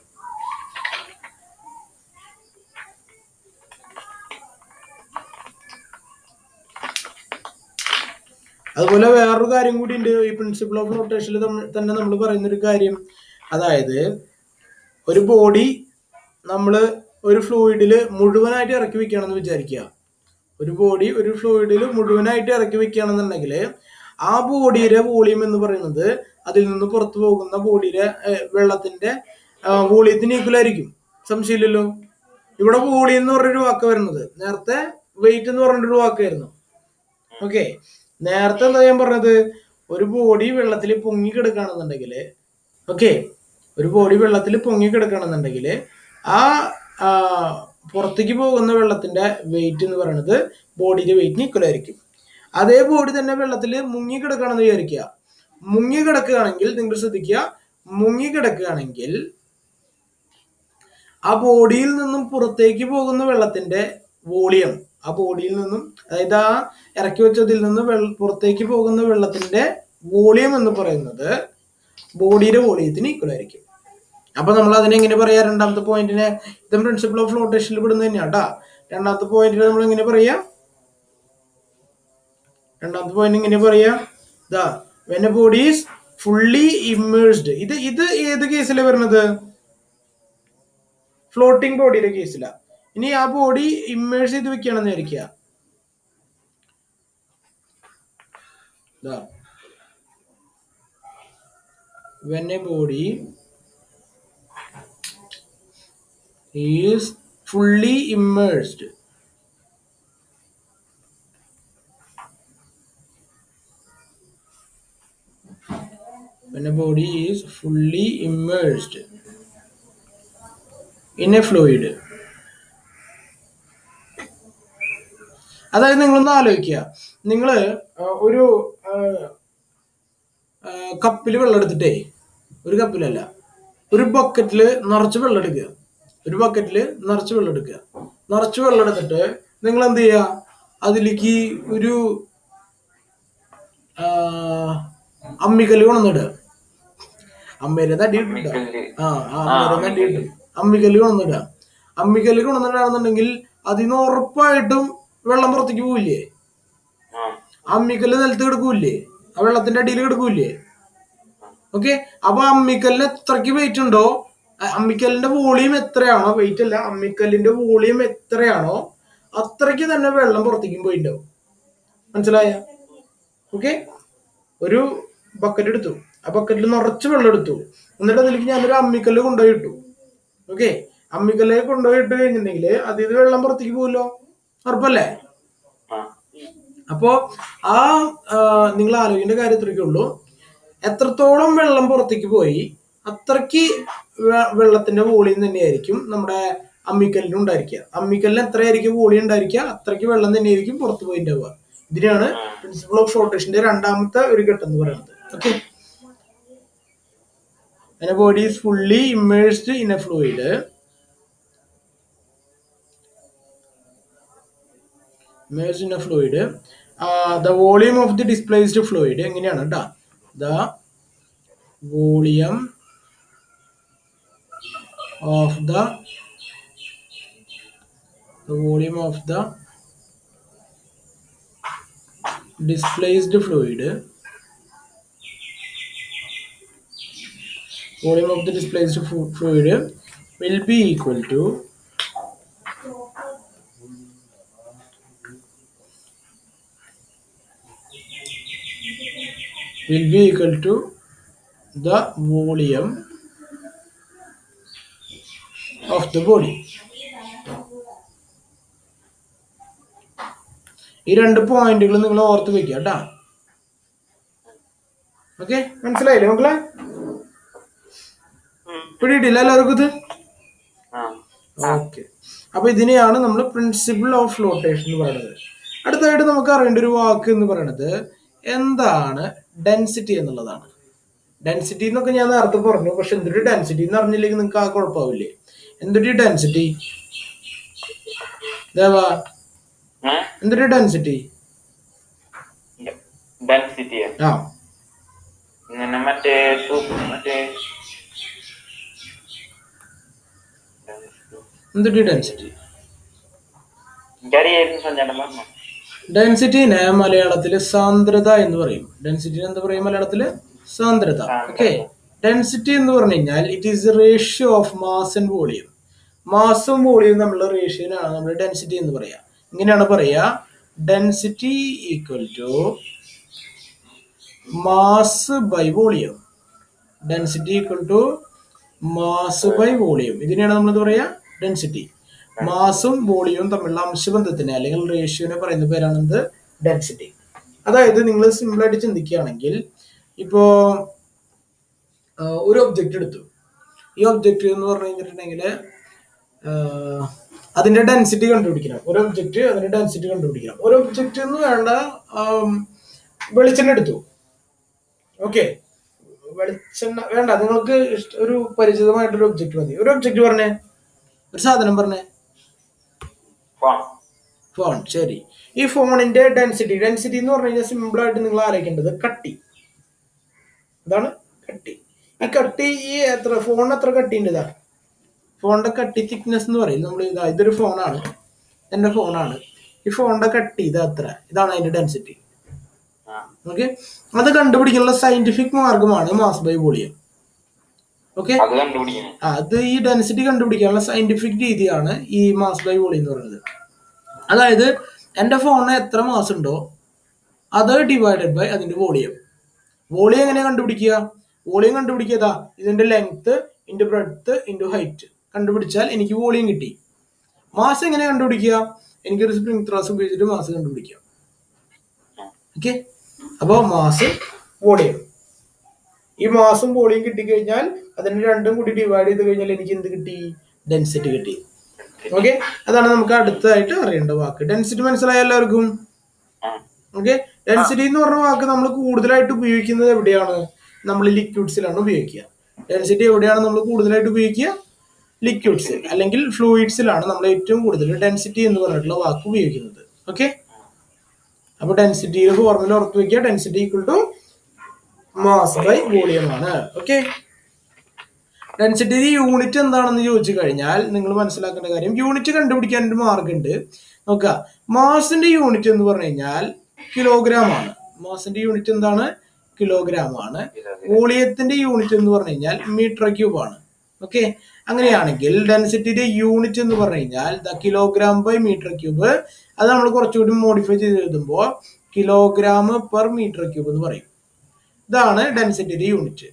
അതുപോലെ വേറൊരു കാര്യം കൂടി ഉണ്ട് ഈ പ്രിൻസിപ്പിൾ ഓഫ് റൊട്ടേഷനിൽ തന്നെ നമ്മൾ പറയുന്ന ഒരു കാര്യം അതായത് ഒരു ബോഡി നമ്മൾ ഒരു ഫ്ലൂയിഡിൽ മുഴുവനായിട്ട് ഇറക്കി വെക്കുകയാണെന്ന് വിചാരിക്കുക ഒരു ബോഡി ഒരു ഫ്ലൂയിഡിൽ മുഴുവനായിട്ട് ഇറക്കി വെക്കുകയാണെന്നുണ്ടെങ്കിൽ ആ ബോഡിയുടെ വോളിയം എന്ന് പറയുന്നത് അതിൽ നിന്ന് പുറത്തു പോകുന്ന ബോഡിയുടെ വെള്ളത്തിന്റെ വോളിയത്തിന് ഈക്വൽ ആയിരിക്കും സംശയമില്ലല്ലോ ഇവിടെ വോളിയം എന്ന് പറഞ്ഞൊരു വാക്ക് വരുന്നത് നേരത്തെ വെയിറ്റ് എന്ന് പറഞ്ഞൊരു വാക്കായിരുന്നു ഓക്കെ നേരത്തെ എന്താ ഞാൻ പറഞ്ഞത് ഒരു ബോഡി വെള്ളത്തിൽ പൊങ്ങി കിടക്കുകയാണെന്നുണ്ടെങ്കിൽ ഓക്കെ ഒരു ബോഡി വെള്ളത്തിൽ പൊങ്ങി കിടക്കുകയാണെന്നുണ്ടെങ്കിൽ ആ ആ, പുറത്തേക്ക് പോകുന്ന വെള്ളത്തിന്റെ വെയിറ്റ് എന്ന് പറയുന്നത് ബോഡിയുടെ വെയിറ്റിന് ഈക്വൽ ആയിരിക്കും അതേ ബോഡി തന്നെ വെള്ളത്തിൽ മുങ്ങി കിടക്കുകയാണെന്ന് വിചാരിക്കുക മുങ്ങി കിടക്കുകയാണെങ്കിൽ നിങ്ങൾ ശ്രദ്ധിക്കുക മുങ്ങി കിടക്കുകയാണെങ്കിൽ ആ ബോഡിയിൽ നിന്നും പുറത്തേക്ക് പോകുന്ന വെള്ളത്തിന്റെ വോളിയം ആ ബോഡിയിൽ നിന്നും അതായത് ആ ഇറക്കി വെച്ചതിൽ നിന്ന് വെള്ള പുറത്തേക്ക് പോകുന്ന വെള്ളത്തിന്റെ വോളിയം എന്ന് പറയുന്നത് ബോഡിയുടെ വോളിയത്തിന് ഈക്വൽ ആയിരിക്കും അപ്പൊ നമ്മൾ അതിനെ എങ്ങനെ പറയാ രണ്ടാമത്തെ പോയിന്റിനെ ഇതും പ്രിൻസിപ്പിൾ ഓഫ് ഫ്ലോട്ടേഷനിൽ പെടുന്നത് തന്നെയാണ് കേട്ടാ രണ്ടാമത്തെ പോയിന്റിനെ നമ്മൾ എങ്ങനെ പറയാ രണ്ടാമത്തെ പോയിന്റ് എങ്ങനെ പറയാ ദാ when a body is fully immersed ഇത് ഇത് ഏത് കേസിലാണ് വരുന്നത് ഫ്ലോട്ടിംഗ് ബോഡിയുടെ കേസിലാ ഇനി ആ ബോഡി ഇമ്മേഴ്സ് ചെയ്ത് വെക്കുകയാണെന്ന് വിചാരിക്കുക when a body is fully immersed when a body is fully immersed in a fluid അതായത് നിങ്ങളൊന്ന് ആലോചിക്കുക നിങ്ങൾ ഒരു കപ്പിൽ വെള്ളം എടുത്തിട്ടേ ഒരു കപ്പിലല്ല ഒരു ബക്കറ്റിൽ നിറച്ച് വെള്ളം എടുക്കുക ഒരു ബക്കറ്റിൽ നിറച്ച് വെള്ളം എടുക്കുക നിറച്ച് വെള്ളം എടുത്തിട്ട് നിങ്ങൾ എന്ത് ചെയ്യുക അതിലേക്ക് ഒരു ആ, അമ്മിക്കല്ല് കൊണ്ടുവന്നിടുക അമ്മേരെ തടി ഇട്ടിട്ടുണ്ടോ ആ ആ അമ്മേരെ തടി ഇട്ടു അമ്മിക്കല്ല് കൊണ്ടുവന്നിടുക അമ്മിക്കല്ല് കൊണ്ടുവന്നിട്ടാണെന്നുണ്ടെങ്കിൽ അതിന് ഉറപ്പായിട്ടും വെള്ളം പുറത്തേക്ക് പോവില്ലേ ആ അമ്മിക്കല്ല് നിലത്ത് കിടക്കൂല്ലേ ആ വെള്ളത്തിന്റെ അടിയിൽ കിടക്കൂല്ലേ ഓക്കെ അപ്പൊ അമ്മിക്കല്ലിന് എത്രക്ക് വെയിറ്റ് ഉണ്ടോ അ- അമ്മിക്കല്ലിന്റെ വോളിയം എത്രയാണോ വെയിറ്റ് അല്ല അമ്മിക്കല്ലിന്റെ വോളിയം എത്രയാണോ അത്രയ്ക്ക് തന്നെ വെള്ളം പുറത്തേക്കും പോയിട്ടുണ്ടാവും മനസ്സിലായ ഓക്കെ ഒരു ബക്കറ്റ് എടുത്തു ആ ബക്കറ്റിൽ നിറച്ച് വെള്ളം എടുത്തു എന്നിട്ട് അതിലേക്ക് ഞാനൊരു അമ്മിക്കല്ല് കൊണ്ടുപോയി ഇട്ടു ഓക്കെ അമ്മിക്കല്ല് കൊണ്ടുപോയി ഇട്ട് കഴിഞ്ഞിട്ടുണ്ടെങ്കിൽ അതിൽ നിന്ന് വെള്ളം പുറത്തേക്ക് പോകുമല്ലോ ഉറപ്പല്ലേ ആ അപ്പോ ആ ആ, നിങ്ങൾ ആലോചിക്കേണ്ട കാര്യം ഇത്രയ്ക്കേ ഉള്ളൂ എത്രത്തോളം വെള്ളം പുറത്തേക്ക് പോയി അത്രയ്ക്ക് വെ- വെള്ളത്തിന്റെ വോളിയം തന്നെയായിരിക്കും നമ്മുടെ അമ്മിക്കല്ലിനും ഉണ്ടായിരിക്കുക അമ്മിക്കല്ലിന് എത്രയായിരിക്കും വോളിയം ഉണ്ടായിരിക്കുക അത്രയ്ക്ക് വെള്ളം തന്നെയായിരിക്കും പുറത്തു പോയിണ്ടാവുക ഇതിനാണ് പ്രിൻസിപ്പിൾ ഓഫ് ഫ്ലോട്ടേഷന്റെ രണ്ടാമത്തെ ഒരു ഘട്ടം എന്ന് പറയുന്നത് okay a body is fully immersed in a fluid immersed in a fluid uh, the volume of the displaced fluid എങ്ങനെയാണ് കേട്ടോ the volume of the the volume of the displaced fluid volume of the displaced fu- fluid will be equal to will be equal to the volume of the body ഈ രണ്ട് പോയിന്റുകൾ നിങ്ങൾ ഓർത്ത് വെക്കുക കേട്ടാ okay മനസ്സിലായില്ലേ മക്കളെ പിടിയിട്ടില്ല എല്ലാവർക്കും ഇത് ആ ഓക്കെ അപ്പൊ ഇതിനെയാണ് നമ്മൾ പ്രിൻസിപ്പിൾ ഓഫ് ഫ്ലോട്ടേഷൻ എന്ന് പറയുന്നത് അടുത്തായിട്ട് നമുക്ക് അറിയേണ്ട ഒരു വാക്ക് എന്ന് പറയുന്നത് എന്താണ് ഡെൻസിറ്റി എന്നുള്ളതാണ് ഡെൻസിറ്റി എന്നൊക്കെ ഞാൻ നേരത്തെ പറഞ്ഞു പക്ഷെ എന്തൊരു ഡെൻസിറ്റി എന്ന് അറിഞ്ഞില്ലെങ്കിൽ നിങ്ങൾക്ക് ആ കുഴപ്പമാവില്ലേ എന്തൊരു ഡെൻസിറ്റി ദേവാ ഏ എന്തൊരു ഡെൻസിറ്റി ഡെൻസിറ്റി ആ ഇങ്ങനെ മറ്റേ സൂപ്പ് മറ്റേ എന്തൊരു ഡെൻസിറ്റി എനിക്കറിയായിരുന്നു സഞ്ചാരം പറഞ്ഞു ഡെൻസിറ്റിനെ മലയാളത്തില് സാന്ദ്രത എന്ന് പറയും ഡെൻസിറ്റിനെ എന്താ പറയും മലയാളത്തില് സാന്ദ്രത ഓക്കെ ഡെൻസിറ്റി എന്ന് പറഞ്ഞു കഴിഞ്ഞാൽ it is ratio of mass and volume മാസും വോളിയം തമ്മിലുള്ള റേഷ്യോനാണ് നമ്മൾ ഡെൻസിറ്റി എന്ന് പറയാ ഇങ്ങനെയാണ് പറയാ density equal to mass by volume density equal to mass by volume ഇതിനെയാണ് നമ്മൾ പറയാ ഡെൻസിറ്റി മാസും വോളിയവും തമ്മിലുള്ള അംശബന്ധത്തിനെ അല്ലെങ്കിൽ റേഷ്യോനെ പറയുന്ന പേരാണ് എന്ത് ഡെൻസിറ്റി അതായത് നിങ്ങൾ സിമ്പിൾ ആയിട്ട് ചിന്തിക്കുകയാണെങ്കിൽ ഇപ്പോ ആ, ഒരു ഒബ്ജക്റ്റ് എടുത്തു ഈ ഒബ്ജക്റ്റ് എന്ന് പറഞ്ഞു കഴിഞ്ഞിട്ടുണ്ടെങ്കിൽ അതിന്റെ ഡെൻസിറ്റി കണ്ടുപിടിക്കണം ഒരു ഒബ്ജക്റ്റ് അതിന്റെ ഡെൻസിറ്റി കണ്ടുപിടിക്കണം ഒരു ഒബ്ജക്റ്റ് എന്ന് വേണ്ട ആം, വെളിച്ചെണ്ണ എടുത്തു ഓക്കെ വെളിച്ചെണ്ണ വേണ്ട നിങ്ങൾക്ക് ഇഷ്ട- ഒരു പരിചിതമായിട്ടൊരു ഒബ്ജക്റ്റ് മതി ഒരു ഒബ്ജക്റ്റ് പറഞ്ഞേ ഒരു സാധനം പറഞ്ഞേ ഫോൺ ഫോൺ ശരി ഈ ഫോണിന്റെ ഡെൻസിറ്റി ഡെൻസിറ്റി എന്ന് പറഞ്ഞു കഴിഞ്ഞാൽ സിമ്പിൾ ആയിട്ട് നിങ്ങൾ ആലോചിക്കേണ്ടത് കട്ടി ഇതാണ് കട്ടി ഈ കട്ടി ഈ എത്ര ഫോണിന് എത്ര കട്ടിയുണ്ട് ഇതാ ഫോണിന്റെ കട്ടി തിക്നെസ് എന്ന് പറയും നമ്മൾ ഇതാ ഇതൊരു ഫോണാണ് എന്റെ ഫോണാണ് ഈ ഫോണിന്റെ കട്ടി ഇത് അത്ര ഇതാണ് അതിന്റെ ഡെൻസിറ്റി ആ ഓക്കെ അത് കണ്ടുപിടിക്കാനുള്ള സയന്റിഫിക് മാർഗമാണ് മാസ് ബൈ വോളിയം ഓക്കെ അത് കണ്ടുപിടിക്കുന്നു അത് ഈ ഡെൻസിറ്റി കണ്ടുപിടിക്കാനുള്ള സയന്റിഫിക് രീതിയാണ് ഈ മാസ് ബൈ വോളിയം എന്ന് പറയുന്നത് അതായത് എൻ്റെ ഫോണിന് എത്ര മാസ് ഉണ്ടോ അത് ഡിവൈഡഡ് ബൈ അതിന്റെ വോളിയം വോളിയം എങ്ങനെ കണ്ടുപിടിക്കുക വോളിയം കണ്ടുപിടിക്കുക ഇതിന്റെ length into breadth into height കണ്ടുപിടിച്ചാൽ എനിക്ക് വോളിയം കിട്ടി മാസ് എങ്ങനെ കണ്ടുപിടിക്കുക എനിക്കൊരു സ്പ്രിംഗ് ത്രാസ് ഉപയോഗിച്ചിട്ട് മാസ് കണ്ടുപിടിക്കാം ഓക്കെ അപ്പോൾ മാസ് വോളിയം ഈ മാസും വോളിയം കിട്ടിക്കഴിഞ്ഞാൽ അതിന് രണ്ടും കൂടി ഡിവൈഡ് ചെയ്ത് കഴിഞ്ഞാൽ എനിക്ക് എന്ത് കിട്ടി ഡെൻസിറ്റി കിട്ടി ഓക്കെ അതാണ് നമുക്ക് അടുത്തതായിട്ട് അറിയേണ്ട വാക്ക് ഡെൻസിറ്റി മനസ്സിലായ എല്ലാവർക്കും ആ ഓക്കെ ഡെൻസിറ്റി എന്ന് പറഞ്ഞ വാക്ക് നമ്മൾ കൂടുതലായിട്ട് ഉപയോഗിക്കുന്നത് എവിടെയാണ് നമ്മൾ ലിക്വിഡ്സിലാണ് ഉപയോഗിക്കുക ഡെൻസിറ്റി എവിടെയാണ് നമ്മൾ കൂടുതലായിട്ട് ഉപയോഗിക്കുക ലിക്വിഡ്സ് അല്ലെങ്കിൽ ഫ്ലൂയിഡ്സിലാണ് നമ്മൾ ഏറ്റവും കൂടുതൽ ഡെൻസിറ്റി എന്ന് പറഞ്ഞിട്ടുള്ള വാക്ക് ഉപയോഗിക്കുന്നത് ഓക്കെ അപ്പൊ ഡെൻസിറ്റിയുടെ ഫോർമുല ഓർത്ത് വെക്കുക density equal to mass by volume ആണ് ഓക്കെ ഡെൻസിറ്റി യൂണിറ്റ് എന്താണെന്ന് ചോദിച്ചു കഴിഞ്ഞാൽ നിങ്ങൾ മനസ്സിലാക്കേണ്ട കാര്യം യൂണിറ്റ് കണ്ടുപിടിക്കാൻ ഒരു മാർഗമുണ്ട് നോക്കുക മാസിന്റെ യൂണിറ്റ് എന്ന് പറഞ്ഞു കഴിഞ്ഞാൽ കിലോഗ്രാം ആണ് മാസിന്റെ യൂണിറ്റ് എന്താണ് കിലോഗ്രാം ആണ് വോളിയത്തിന്റെ യൂണിറ്റ് എന്ന് പറഞ്ഞു കഴിഞ്ഞാൽ മീറ്റർ ക്യൂബ് ആണ് ഓക്കെ അങ്ങനെയാണെങ്കിൽ ഡെൻസിറ്റിയുടെ യൂണിറ്റ് എന്ന് പറഞ്ഞു കഴിഞ്ഞാൽ the kilogram by metre cube അത് നമ്മൾ കുറച്ചുകൂടി മോഡിഫൈ ചെയ്ത് എഴുതുമ്പോൾ കിലോഗ്രാം പെർ മീറ്റർ ക്യൂബ് എന്ന് പറയും ഇതാണ് ഡെൻസിറ്റിയുടെ യൂണിറ്റ്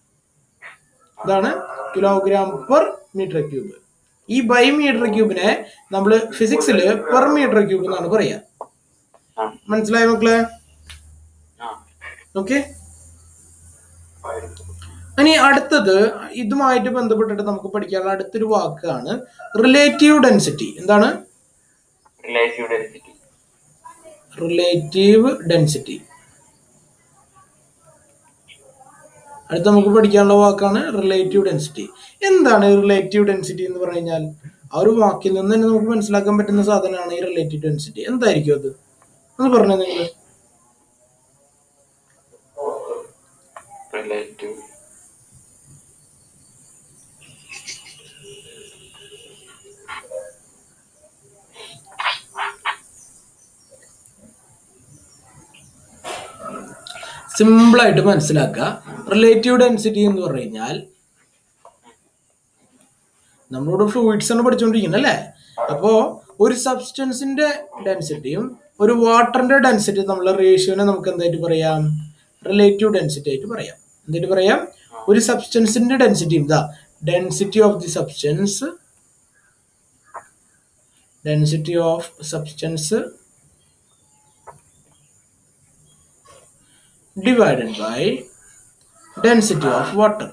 ഇതാണ് കിലോഗ്രാം പെർ മീറ്റർ ക്യൂബ് ഈ ബൈ മീറ്റർ ക്യൂബിനെ നമ്മൾ ഫിസിക്സിൽ പെർ മീറ്റർ ക്യൂബ് എന്നാണ് പറയാ ആ മനസ്സിലായോ മക്കളെ ആ ഓക്കെ ഇനി അടുത്തത് ഇതുമായിട്ട് ബന്ധപ്പെട്ടിട്ട് നമുക്ക് പഠിക്കാനുള്ള അടുത്തൊരു വാക്കാണ് റിലേറ്റീവ് ഡെൻസിറ്റി എന്താണ് റിലേറ്റീവ് ഡെൻസിറ്റി റിലേറ്റീവ് ഡെൻസിറ്റി അടുത്ത നമുക്ക് പഠിക്കാനുള്ള വാക്കാണ് റിലേറ്റീവ് ഡെൻസിറ്റി എന്താണ് റിലേറ്റീവ് ഡെൻസിറ്റി എന്ന് പറഞ്ഞു കഴിഞ്ഞാൽ ആ ഒരു വാക്കിൽ നിന്ന് തന്നെ നമുക്ക് മനസ്സിലാക്കാൻ പറ്റുന്ന സാധനമാണ് ഈ റിലേറ്റീവ് ഡെൻസിറ്റി എന്തായിരിക്കും അത് ഒന്ന് പറഞ്ഞേ നിങ്ങൾ റിലേറ്റീവ് സിമ്പിൾ ആയിട്ട് മനസ്സിലാക്കുക റിലേറ്റീവ് ഡെൻസിറ്റി എന്ന് പറഞ്ഞു കഴിഞ്ഞാൽ നമ്മളോട് ഫ്ലൂയിഡ്സ് ആണ് പഠിച്ചുകൊണ്ടിരിക്കുന്നത് അല്ലേ അപ്പോ ഒരു സബ്സ്റ്റൻസിന്റെ ഡെൻസിറ്റിയും ഒരു വാട്ടറിന്റെ ഡെൻസിറ്റി നമ്മളെ റേഷ്യോനെ നമുക്ക് എന്തായിട്ട് പറയാം റിലേറ്റീവ് ഡെൻസിറ്റി ആയിട്ട് പറയാം എന്തായിട്ട് പറയാം ഒരു സബ്സ്റ്റൻസിന്റെ ഡെൻസിറ്റിയും ഇതാ density of the substance density of substance divided by density of water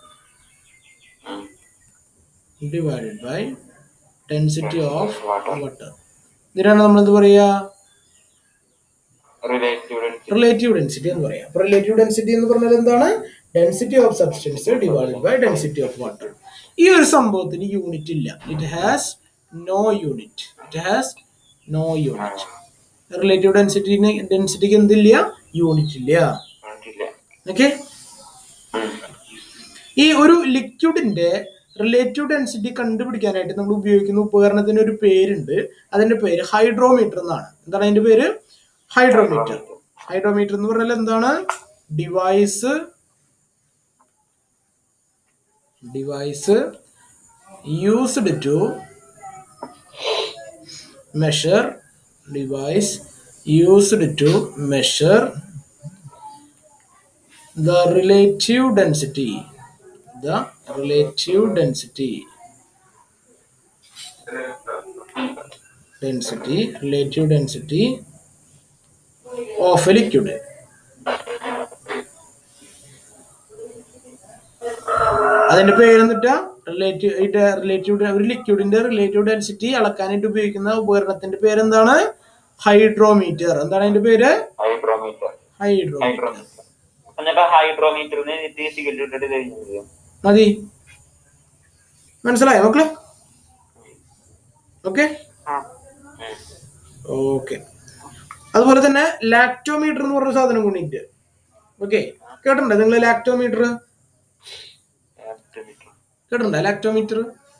divided by density of water ഇതിനാണ് നമ്മൾ എന്ത് പറയാ റിലേറ്റീവ് ഡെൻസിറ്റി റിലേറ്റീവ് ഡെൻസിറ്റി എന്ന് പറയാം അപ്പൊ റിലേറ്റീവ് ഡെൻസിറ്റി എന്ന് പറഞ്ഞാൽ എന്താണ് density of substance divided by density of water ഈ ഒരു സംഭവത്തിന് യൂണിറ്റ് ഇല്ല it has no unit it has no unit relative ഡെൻസിറ്റിന് ഡെൻസിറ്റിക്ക് എന്തില്ല യൂണിറ്റ് ഇല്ല ഇല്ല ഓക്കെ ഈ ഒരു ലിക്വിഡിന്റെ റിലേറ്റീവ് ഡെൻസിറ്റി കണ്ടുപിടിക്കാനായിട്ട് നമ്മൾ ഉപയോഗിക്കുന്ന ഉപകരണത്തിന് ഒരു പേരുണ്ട് അതിന്റെ പേര് ഹൈഡ്രോമീറ്റർ എന്നാണ് എന്താണ് അതിന്റെ പേര് ഹൈഡ്രോമീറ്റർ ഹൈഡ്രോമീറ്റർ എന്ന് പറഞ്ഞാൽ എന്താണ് device device used to measure device used to measure the relative density the relative density density relative density of a liquid അതിന്റെ പേര് എന്നിട്ടാ റിലേറ്റീവ് റിലേറ്റീവ് ഒരു ലിക്വിഡിന്റെ റിലേറ്റീവ് ഡെൻസിറ്റി അളക്കാനായിട്ട് ഉപയോഗിക്കുന്ന ഉപകരണത്തിന്റെ പേര് എന്താണ് ഹൈഡ്രോമീറ്റർ എന്താണ് അതിന്റെ പേര് ഹൈഡ്രോമീറ്റർ ഹൈഡ്രോമീറ്റർ ഹൈഡ്രോമീറ്റർ എന്നിട്ട് ഹൈഡ്രോമീറ്ററിന് സിഗരറ്റ് ഇട്ടിട്ട് കഴിഞ്ഞത് മതി മനസ്സിലായോ മക്കളെ ഓക്കെ ആ ഓക്കെ അതുപോലെ തന്നെ ലാക്ടോമീറ്റർ എന്ന് പറഞ്ഞ സാധനം കൊണ്ടിട്ട് ഓക്കെ കേട്ടിട്ടുണ്ടോ നിങ്ങൾ ലാക്ടോമീറ്റർ കേട്ടിട്ടുണ്ടോ ലാക്ടോമീറ്റർ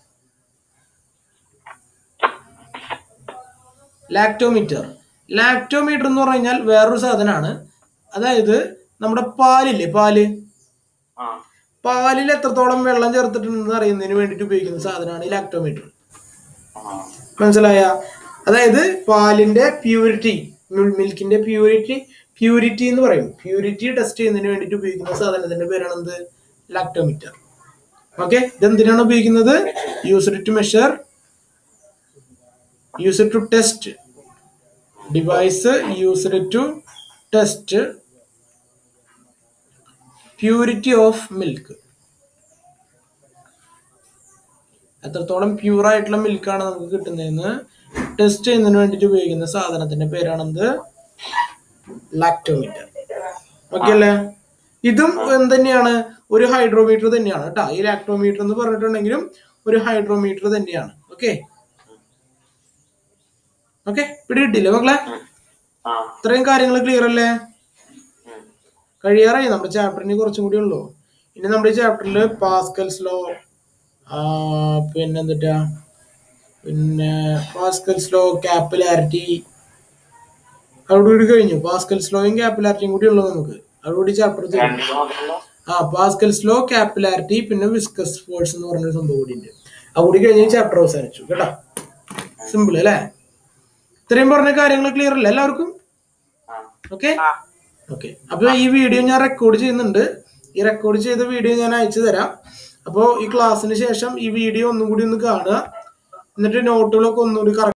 ലാക്ടോമീറ്റർ ലാക്ടോമീറ്റർ എന്ന് പറഞ്ഞു കഴിഞ്ഞാൽ വേറൊരു സാധനമാണ് അതായത് നമ്മുടെ പാലില്ലേ പാല് ആ പാലിൽ എത്രത്തോളം വെള്ളം ചേർത്തിട്ടുണ്ടെന്ന് അറിയുന്നതിന് വേണ്ടിയിട്ട് ഉപയോഗിക്കുന്ന സാധനമാണ് ഈ ലാക്ടോമീറ്റർ ആ മനസ്സിലായ അതായത് പാലിന്റെ പ്യൂരിറ്റി മിൽക്കിന്റെ പ്യൂരിറ്റി പ്യൂരിറ്റി എന്ന് പറയും പ്യൂരിറ്റി ടെസ്റ്റ് ചെയ്യുന്നതിന് വേണ്ടിയിട്ട് ഉപയോഗിക്കുന്ന സാധനത്തിന്റെ പേരാണ് എന്ത് ലാക്ടോമീറ്റർ ഓക്കെ ഇതെന്തിനാണ് ഉപയോഗിക്കുന്നത് used to measure used to test device used to test purity of milk എത്രത്തോളം പ്യൂർ ആയിട്ടുള്ള മിൽക്കാണ് നമുക്ക് കിട്ടുന്നതെന്ന് ടെസ്റ്റ് ചെയ്യുന്നതിന് വേണ്ടിയിട്ട് ഉപയോഗിക്കുന്ന സാധനത്തിന്റെ പേരാണെന്ത് ലാക്ടോമീറ്റർ ഓക്കെ അല്ലേ ഇതും എന്ത് തന്നെയാണ് ഒരു ഹൈഡ്രോമീറ്റർ തന്നെയാണ് കേട്ടോ ഈ ലാക്ടോമീറ്റർ എന്ന് പറഞ്ഞിട്ടുണ്ടെങ്കിലും ഒരു ഹൈഡ്രോമീറ്റർ തന്നെയാണ് ഓക്കെ ഓക്കെ പിടികിട്ടില്ലേ മക്കളെ ആ ഇത്രയും കാര്യങ്ങൾ ക്ലിയർ അല്ലേ ഉം. കഴിയാറായി നമ്മുടെ ചാപ്റ്ററിന് കുറച്ചും കൂടി ഉള്ളൂ ഇനി നമ്മുടെ ചാപ്റ്ററിൽ പാസ്കൽസ് ലോ പിന്നെ എന്തിട്ടാ പിന്നെ പാസ്കൽസ് ലോ ക്യാപ്പിലാരിറ്റി അതോടുകൂടി കഴിഞ്ഞു പാസ്കൽസ് ലോയും ക്യാപ്പിലാരിറ്റിയും കൂടി ഉള്ളൂ നമുക്ക് അതോടുകൂടി ചാപ്റ്റർ തീർന്നു രണ്ടിലും മാത്രമല്ല ആ പാസ്കൽസ് ലോ ക്യാപ്പിലാരിറ്റി പിന്നെ വിസ്കസ് ഫോഴ്സ് എന്ന് പറഞ്ഞൊരു സംഭവം കൂടി ഉണ്ട് അതുകൂടി കഴിഞ്ഞ് ചാപ്റ്റർ അവസാനിച്ചു കേട്ടോ സിമ്പിൾ അല്ലേ ഇത്രയും പറഞ്ഞ കാര്യങ്ങൾ ക്ലിയർ അല്ലേ എല്ലാവർക്കും ആ ഓക്കെ ആ ഓക്കെ അപ്പൊ ഈ വീഡിയോ ഞാൻ റെക്കോർഡ് ചെയ്യുന്നുണ്ട് ഈ റെക്കോർഡ് ചെയ്ത വീഡിയോ ഞാൻ അയച്ചു തരാം അപ്പോൾ ഈ ക്ലാസ്സിന് ശേഷം ഈ വീഡിയോ ഒന്നും കൂടി ഒന്ന് കാണുക എന്നിട്ട് നോട്ടുകളൊക്കെ ഒന്നുകൂടി കറക്റ്റ്